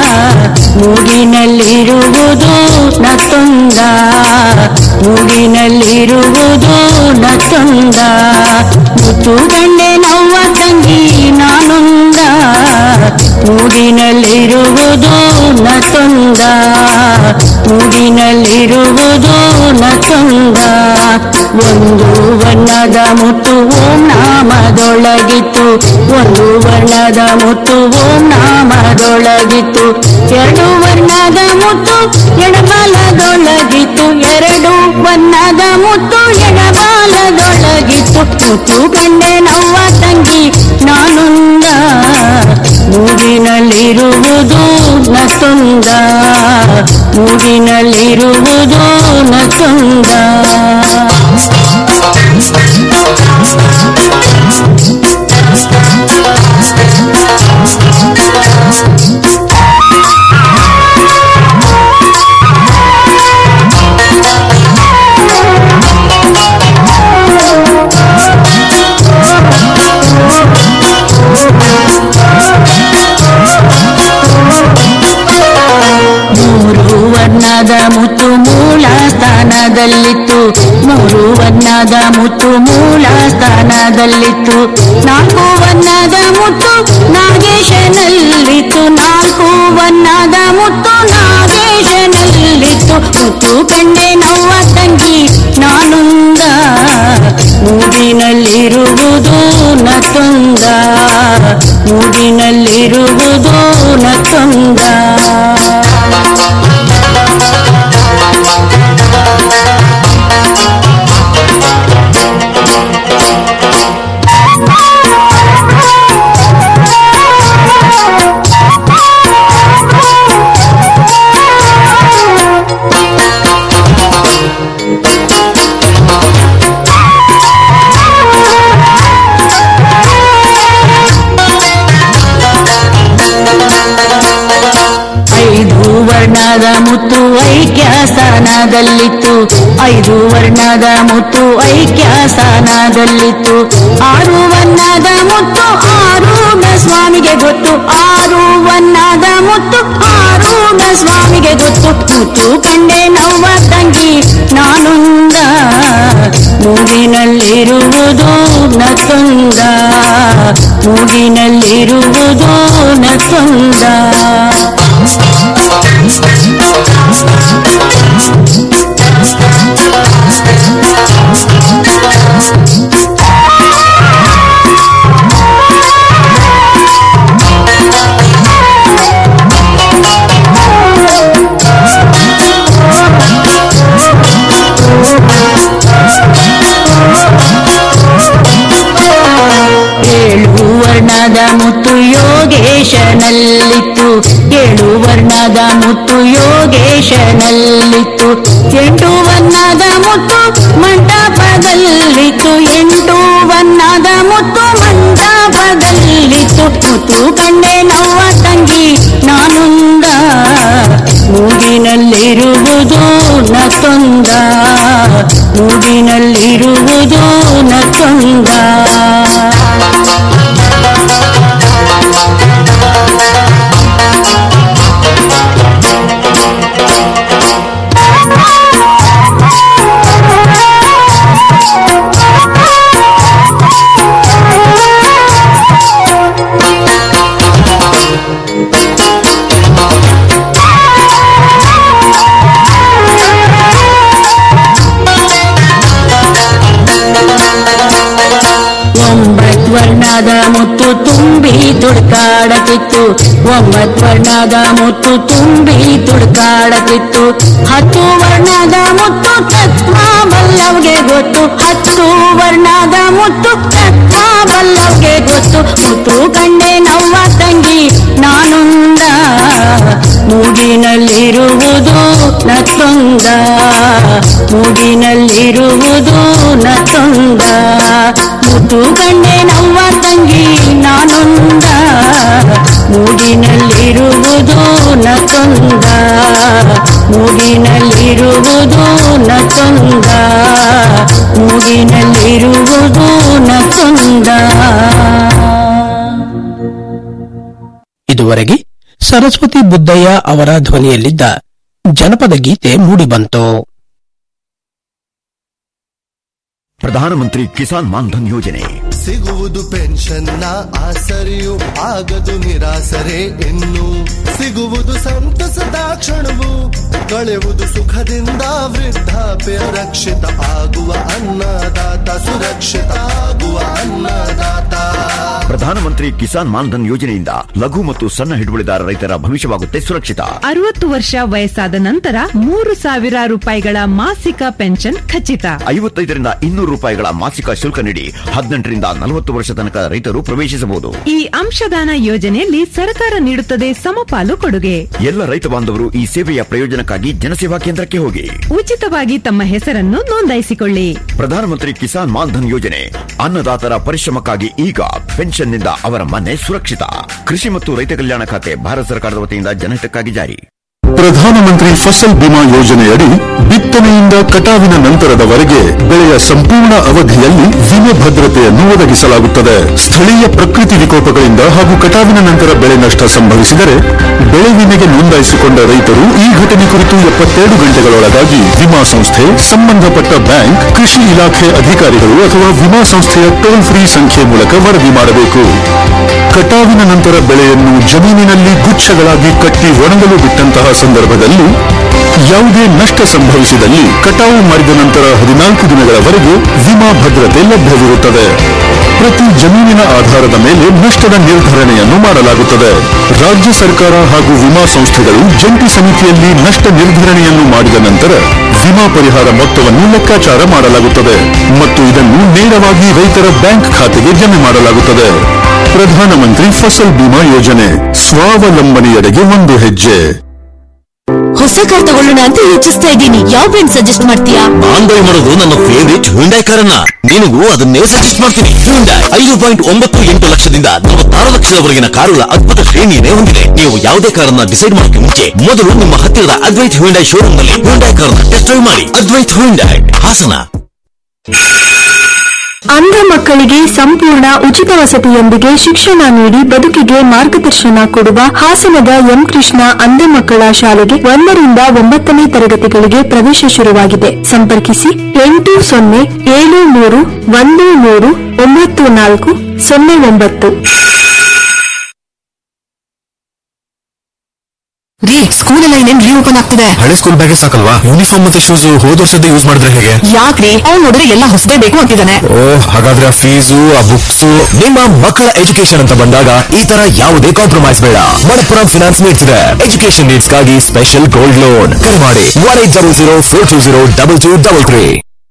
ಮೂಗಿನಲ್ಲಿರುವುದು ನತ್ತೊಂದ ಮೂಗಿನಲ್ಲಿರುವುದು ನತ್ತೊಂದ ಮುತ್ತು ಗಂಡೆ ನವ್ವ ತಂಗಿ ನಾನುಂದ ಮೂಗಿನಲ್ಲಿರುವುದು ನತ್ತೊಂದ ಮೂಗಿನಲ್ಲಿರುವುದು ನತ್ತೊಂದ ಒಂದು ವರ್ಣದ ಮುತ್ತು ಓಂ ನಾಮದೊಳಗಿತ್ತು ಒಂದು ವರ್ಣದ ಮುತ್ತು ಓಂ ನಾಮದೊಳಗಿತ್ತು ಎರಡು ವರ್ಣದ ಮುತ್ತು ಎಡಬಲದೊಳಗಿತ್ತು ಎರಡು ವರ್ಣದ ಮುತ್ತು ಎಡಬಲದೊಳಗಿತ್ತು ಮುತ್ತು ಕಂಡೆ ನವ್ವ ತಂಗಿ ನಾನುಂದ ಮೂಗಿನಲ್ಲಿರುವುದು ನತ್ತೊಂದ ಮೂಗಿನಲ್ಲಿರುವುದು ನತ್ತೊಂದ ಮೂರು ವರ್ಣದ ಮುತ್ತು ಮೂಲ ಸ್ಥಾನದಲ್ಲಿತ್ತು ಮೂರು ವರ್ಣದ ಮುತ್ತು ಮೂಲ ಸ್ಥಾನದಲ್ಲಿತ್ತು ನಾಲ್ಕು ವರ್ಣದ ಮುತ್ತು ನಾಗೇಶನಲ್ಲಿತ್ತು ನಾಲ್ಕು ವರ್ಣದ ಮುತ್ತು ನಾಗೇಶನಲ್ಲಿತ್ತು ಮುತ್ತು ಕಂಡೆ ನವ್ವ ತಂಗಿ ನಾನುಂದ ಮೂಗಿನಲ್ಲಿರುವುದು ನತ್ತೊಂದ ಮೂಗಿನಲ್ಲಿರುವುದು ನತ್ತೊಂದ ಐದು ವರ್ಣದ ಮುತ್ತು ಐಕ್ಯ ಸ್ಥಾನದಲ್ಲಿತ್ತು ಐದು ವರ್ಣದ ಮುತ್ತು ಐಕ್ಯ ಸ್ಥಾನದಲ್ಲಿತ್ತು ಆರು ವರ್ಣದ ಮುತ್ತು ಆರೂಢ ಸ್ವಾಮಿಗೆ ಗೊತ್ತು ಆರು ವರ್ಣದ ಮುತ್ತು ಆರೂಢ ಸ್ವಾಮಿಗೆ ಗೊತ್ತು ಮುತ್ತು ಕಂಡೆ ನವ್ವ ತಂಗಿ ನಾನುಂದ ಮೂಗಿನಲ್ಲಿರುವುದು ನತ್ತೊಂದ ಮೂಗಿನಲ್ಲಿರುವುದು ನತ್ತೊಂದ ಏಳು ವರ್ಣದ ಮುತ್ತು ಯೋಗೇಶನಲ್ಲಿತ್ತು ಏಳು ವರ್ಣದ ಮುತ್ತು ಯೋಗೇಶನಲ್ಲಿತ್ತು ಎಂಟು ವರ್ಣದ ಮುತ್ತು ಮಂಟಪದಲ್ಲಿತ್ತು ಎಂಟು ವರ್ಣದ ಮುತ್ತು ಮಂಟಪದಲ್ಲಿತ್ತು ಮುತ್ತು ಕಂಡೆ ನವ್ವ ತಂಗಿ ನಾನುಂದ ಮೂಗಿನಲ್ಲಿ ಮೂಡಿನಲ್ಲಿರುವುದು ನತೊಂದ ಮೂಡಿನಲ್ಲಿರುವುದು ನತೊಂದ ಒಂಬತ್ತು ವರ್ಣದ ಮುತ್ತು ತುಂಬಿ ತುಡ್ಕಾಡತಿತ್ತು ಒಂಬತ್ತು ವರ್ಣದ ಮುತ್ತು ತುಂಬಿ ತುಡ್ಕಾಡತಿತ್ತು ಹತ್ತು ವರ್ಣದ ಮುತ್ತು ತತ್ವ ಬಲ್ಲವ್ಗೆ ಗೊತ್ತು ಹತ್ತು ವರ್ಣದ ಮುತ್ತು ತತ್ವ ಬಲ್ಲವ್ಗೆ ಗೊತ್ತು ಮುತ್ತು ಕಂಡೆ ನವ್ವ ತಂಗಿ ನಾನುಂದ ಮೂಗಿನಲ್ಲಿರುವುದು ನತ್ತೊಂದ ಮೂಗಿನಲ್ಲಿರುವುದು ನತ್ತೊಂದ ಮುತ್ತು ಕಂಡೆ ನವ್ವ ತಂಗಿ ನಾನೊಂದ ಮೂಗಿನಲ್ಲಿರುವುದು ನತ್ತೊಂದ ಮೂಗಿನಲ್ಲಿರುವುದು ನತ್ತೊಂದ ಮೂಗಿನಲ್ಲಿರುವುದು ನತ್ತೊಂದ ಇದುವರೆಗೆ ಸರಸ್ವತಿ ಬುದ್ದಯ್ಯ ಅವರ ಧ್ವನಿಯಲ್ಲಿದ್ದ ಜನಪದ ಗೀತೆ ಮೂಡಿಬಂತು ಪ್ರಧಾನಮಂತ್ರಿ ಕಿಸಾನ್ ಮಾನ್ಧನ್ ಯೋಜನೆ ಸಿಗುವುದು ಪೆನ್ಷನ್ನ ಆಸರೆಯು ಆಗದು ನಿರಾಸರೆ ಇನ್ನು ಸಿಗುವುದು ಸಂತಸದ ಕ್ಷಣವು ಕಳೆಯುವುದು ಸುಖದಿಂದ ವೃದ್ಧಾಪ್ಯ ರಕ್ಷಿತ ಆಗುವ ಅನ್ನದಾತ ಸುರಕ್ಷಿತ ಆಗುವ ಅನ್ನದಾತ ಪ್ರಧಾನಮಂತ್ರಿ ಕಿಸಾನ್ ಮಾನ್ಧನ್ ಯೋಜನೆಯಿಂದ ಲಘು ಮತ್ತು ಸಣ್ಣ ಹಿಡುವಳಿದಾರ ರೈತರ ಭವಿಷ್ಯವಾಗುತ್ತೆ ಸುರಕ್ಷಿತ ಅರವತ್ತು ವರ್ಷ ವಯಸ್ಸಾದ ನಂತರ ಮೂರು ಸಾವಿರ ರೂಪಾಯಿಗಳ ಮಾಸಿಕ ಪೆನ್ಷನ್ ಖಚಿತ ಐವತ್ತೈದರಿಂದ ಇನ್ನೂರು ರೂಪಾಯಿಗಳ ಮಾಸಿಕ ಶುಲ್ಕ ನೀಡಿ ಹದಿನೆಂಟರಿಂದ ನಲವತ್ತು ವರ್ಷ ತನಕ ರೈತರು ಪ್ರವೇಶಿಸಬಹುದು ಈ ಅಂಶದಾನ ಯೋಜನೆಯಲ್ಲಿ ಸರ್ಕಾರ ನೀಡುತ್ತದೆ ಸಮಪಾಲು ಕೊಡುಗೆ ಎಲ್ಲ ರೈತ ಬಾಂಧವರು ಈ ಸೇವೆಯ ಪ್ರಯೋಜನಕ್ಕಾಗಿ ಜನಸೇವಾ ಕೇಂದ್ರಕ್ಕೆ ಹೋಗಿ ಉಚಿತವಾಗಿ ತಮ್ಮ ಹೆಸರನ್ನು ನೋಂದಾಯಿಸಿಕೊಳ್ಳಿ ಪ್ರಧಾನಮಂತ್ರಿ ಕಿಸಾನ್ ಮಾನ್ಧನ್ ಯೋಜನೆ ಅನ್ನದಾತರ ಪರಿಶ್ರಮಕ್ಕಾಗಿ ಈಗ ಪೆನ್ಷನ್ನಿಂದ ಅವರ ಮನೆ ಸುರಕ್ಷಿತ ಕೃಷಿ ಮತ್ತು ರೈತ ಕಲ್ಯಾಣ ಖಾತೆ ಭಾರತ ಸರ್ಕಾರದ ವತಿಯಿಂದ ಜನಹಿತಕ್ಕಾಗಿ ಜಾರಿ ಪ್ರಧಾನಮಂತ್ರಿ ಫಸಲ್ ಬಿಮಾ ಯೋಜನೆಯಡಿ ಬಿತ್ತನೆಯಿಂದ ಕಟಾವಿನ ನಂತರದವರೆಗೆ ಬೆಳೆಯ ಸಂಪೂರ್ಣ ಅವಧಿಯಲ್ಲಿ ವಿಮೆ ಭದ್ರತೆಯನ್ನು ಒದಗಿಸಲಾಗುತ್ತದೆ ಸ್ಥಳೀಯ ಪ್ರಕೃತಿ ವಿಕೋಪಗಳಿಂದ ಹಾಗೂ ಕಟಾವಿನ ನಂತರ ಬೆಳೆ ನಷ್ಟ ಸಂಭವಿಸಿದರೆ ಬೆಳೆ ವಿಮೆಗೆ ನೋಂದಾಯಿಸಿಕೊಂಡ ರೈತರು ಈ ಘಟನೆ ಕುರಿತು ಎಪ್ಪತ್ತೆರಡು ಗಂಟೆಗಳೊಳಗಾಗಿ ವಿಮಾ ಸಂಸ್ಥೆ ಸಂಬಂಧಪಟ್ಟ ಬ್ಯಾಂಕ್ ಕೃಷಿ ಇಲಾಖೆ ಅಧಿಕಾರಿಗಳು ಅಥವಾ ವಿಮಾ ಸಂಸ್ಥೆಯ ಟೋಲ್ ಫ್ರೀ ಸಂಖ್ಯೆ ಮೂಲಕ ವರದಿ ಮಾಡಬೇಕು ಕಟಾವಿನ ನಂತರ ಬೆಳೆಯನ್ನು ಜಮೀನಿನಲ್ಲಿ ಗುಚ್ಛಗಳಾಗಿ ಕಟ್ಟಿ ಒಣಗಲು ಬಿಟ್ಟಂತಹ ಸಂದರ್ಭದಲ್ಲಿ ಯಾವುದೇ ನಷ್ಟ ಸಂಭವಿಸಿದಲ್ಲಿ ಕಟಾವು ಮಾಡಿದ ನಂತರ ಹದಿನಾಲ್ಕು ದಿನಗಳವರೆಗೆ ವಿಮಾ ಭದ್ರತೆ ಲಭ್ಯವಿರುತ್ತದೆ ಪ್ರತಿ ಜಮೀನಿನ ಆಧಾರದ ಮೇಲೆ ನಷ್ಟದ ನಿರ್ಧರಣೆಯನ್ನು ಮಾಡಲಾಗುತ್ತದೆ ರಾಜ್ಯ ಸರ್ಕಾರ ಹಾಗೂ ವಿಮಾ ಸಂಸ್ಥೆಗಳು ಜಂಟಿ ಸಮಿತಿಯಲ್ಲಿ ನಷ್ಟ ನಿರ್ಧರಣೆಯನ್ನು ಮಾಡಿದ ನಂತರ ವಿಮಾ ಪರಿಹಾರ ಮೊತ್ತವನ್ನು ಲೆಕ್ಕಾಚಾರ ಮಾಡಲಾಗುತ್ತದೆ ಮತ್ತು ಇದನ್ನು ನೇರವಾಗಿ ರೈತರ ಬ್ಯಾಂಕ್ ಖಾತೆಗೆ ಜಮೆ ಮಾಡಲಾಗುತ್ತದೆ ಪ್ರಧಾನಮಂತ್ರಿ ಫಸಲ್ ಬಿಮಾ ಯೋಜನೆ ಸ್ವಾವಲಂಬನೆಯೆಡೆಗೆ ಒಂದು ಹೆಜ್ಜೆ ಹೊಸ ಕಾರ್ ತಗೊಳ್ಳೋಣ ಅಂತ ಯೋಚಿಸ್ತಾ ಇದ್ದೀನಿ ಯಾವ ಬ್ರ್ಯಾಂಡ್ ಸಜೆಸ್ಟ್ ಮಾಡ್ತೀಯಾ ನಾನ್ ಬೈ ಮಾಡೋದು ನನ್ನ ಫೇವರಿಟ್ ಹ್ಯುಂಡೈ ಕಾರನ್ನ ನಿನಗೂ ಅದನ್ನೇ ಸಜೆಸ್ಟ್ ಮಾಡ್ತೀನಿ ಹ್ಯುಂಡೈ ಐದು ಪಾಯಿಂಟ್ ಒಂಬತ್ತು ಎಂಟು ಲಕ್ಷದಿಂದ ನಲವತ್ತಾರು ಲಕ್ಷದವರೆಗಿನ ಕಾರುಗಳ ಅದ್ಭುತ ಶ್ರೇಣಿಯನ್ನೇ ಹೊಂದಿದೆ ನೀವು ಯಾವುದೇ ಕಾರನ್ನ ಡಿಸೈಡ್ ಮಾಡೋಕೆ ಮುಂಚೆ ಮೊದಲು ನಿಮ್ಮ ಹತ್ತಿರದ ಅದ್ವೈತ್ ಹ್ಯುಂಡೈ ಶೋರೂಮ್ ನಲ್ಲಿ ಹ್ಯುಂಡೈ ಕಾರನ್ನ ಟೆಸ್ಟ್ ಡ್ರೈವ್ ಮಾಡಿ ಅದ್ವೈತ್ ಹ್ಯುಂಡೈ ಹಾಸನ ಅಂಧ ಮಕ್ಕಳಿಗೆ ಸಂಪೂರ್ಣ ಉಚಿತ ವಸತಿಯೊಂದಿಗೆ ಶಿಕ್ಷಣ ನೀಡಿ ಬದುಕಿಗೆ ಮಾರ್ಗದರ್ಶನ ಕೊಡುವ ಹಾಸನದ ಎಂ ಕೃಷ್ಣ ಅಂಧ ಮಕ್ಕಳ ಶಾಲೆಗೆ ಒಂದರಿಂದ ಒಂಬತ್ತನೇ ತರಗತಿಗಳಿಗೆ ಪ್ರವೇಶ ಶುರುವಾಗಿದೆ ಸಂಪರ್ಕಿಸಿ ಎಂಟು ಸೊನ್ನೆ ಏಳು ಮೂರು ಒಂದು ಮೂರು ಒಂಬತ್ತು ನಾಲ್ಕು ಸೊನ್ನೆ ಒಂಬತ್ತು ರೀ ಸ್ಕೂಲ್ ಎಲ್ಲ ಇನ್ನೇನ್ ರೀಓಪನ್ ಆಗ್ತಿದೆ ಹಳೆ ಸ್ಕೂಲ್ ಬ್ಯಾಗೆ ಸಾಕಲ್ವಾ ಯೂನಿಫಾರ್ಮ್ ಮತ್ತೆ ಶೂಸ್ ಹೋದ ವರ್ಷದ ಯೂಸ್ ಮಾಡಿದ್ರೆ ಹೇಗೆ ಯಾಕ್ರಿ ಅವ್ನು ನೋಡಿದ್ರೆ ಎಲ್ಲ ಹೊಸದೇ ಬೇಕು ಅಂತಿದ್ದಾನೆ ಓ ಹಾಗಾದ್ರೆ ಆ ಫೀಸು ಆ ಬುಕ್ಸ್ ನಿಮ್ಮ ಮಕ್ಕಳ ಎಜುಕೇಶನ್ ಅಂತ ಬಂದಾಗ ಈ ತರ ಯಾವುದೇ ಕಾಂಪ್ರಮೈಸ್ ಬೇಡ ಮಣಪ್ಪುರಂ ಫಿನಾನ್ಸ್ ನೀಡ್ತಿದೆ ಎಜುಕೇಶನ್ ನೀಡ್ಸ್ ಗಾಗಿ ಸ್ಪೆಷಲ್ ಗೋಲ್ಡ್ ಲೋನ್ ಕರೆ ಮಾಡಿ one eight double zero four two zero double two double three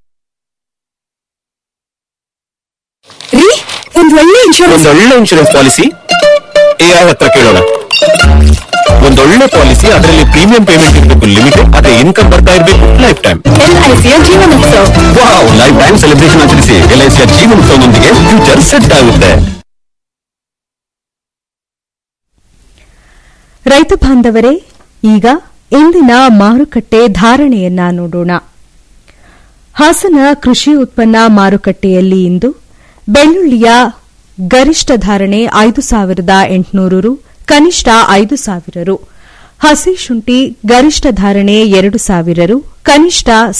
ರೀ ಒಂದ್ ಒಳ್ಳೆ ಇನ್ಶೂರೆನ್ಸ್ ಒಂದೊಳ್ಳೆ ಇನ್ಶೂರೆನ್ಸ್ ಪಾಲಿಸಿ ಎಐ ಹತ್ರ ಕೇಳೋಣ ಒಂದೊಳ್ಳೆ ಪಾಲಿಸಿ ಅದರಲ್ಲಿ ಪ್ರೀಮಿಯಂ ಪೇಮೆಂಟ್ ಇರಬೇಕು ಲಿಮಿಟೆಡ್ ಅದೇ ಇನ್ಕಮ್ ಬರ್ತಾ ಇರಬೇಕು ಲೈಫ್ ಟೈಮ್ ಎಲ್ಐಸಿಯ Jeevanotsav wow life time celebration ಆಚರಿಸಿ ಎಲ್ಐಸಿಯ ಜೀವನೋತ್ಸವದೊಂದಿಗೆ ಫ್ಯೂಚರ್ ಸೆಟ್ ಆಗುತ್ತೆ ರೈತ ಬಾಂಧವರೇ ಈಗ ಇಂದಿನ ಮಾರುಕಟ್ಟೆ ಧಾರಣೆಯನ್ನ ನೋಡೋಣ ಹಾಸನ ಕೃಷಿ ಉತ್ಪನ್ನ ಮಾರುಕಟ್ಟೆಯಲ್ಲಿ ಇಂದು ಬೆಳ್ಳುಳ್ಳಿಯ ಗರಿಷ್ಠ ಧಾರಣೆ ಐದು ಸಾವಿರದ ಎಂಟುನೂರು ರು ಕನಿಷ್ಠ ಐದು ಸಾವಿರ ರು ಹಸಿ ಶುಂಠಿ ಗರಿಷ್ಠ ಧಾರಣೆ ಎರಡು ಸಾವಿರ ರು ಕನಿಷ್ಠ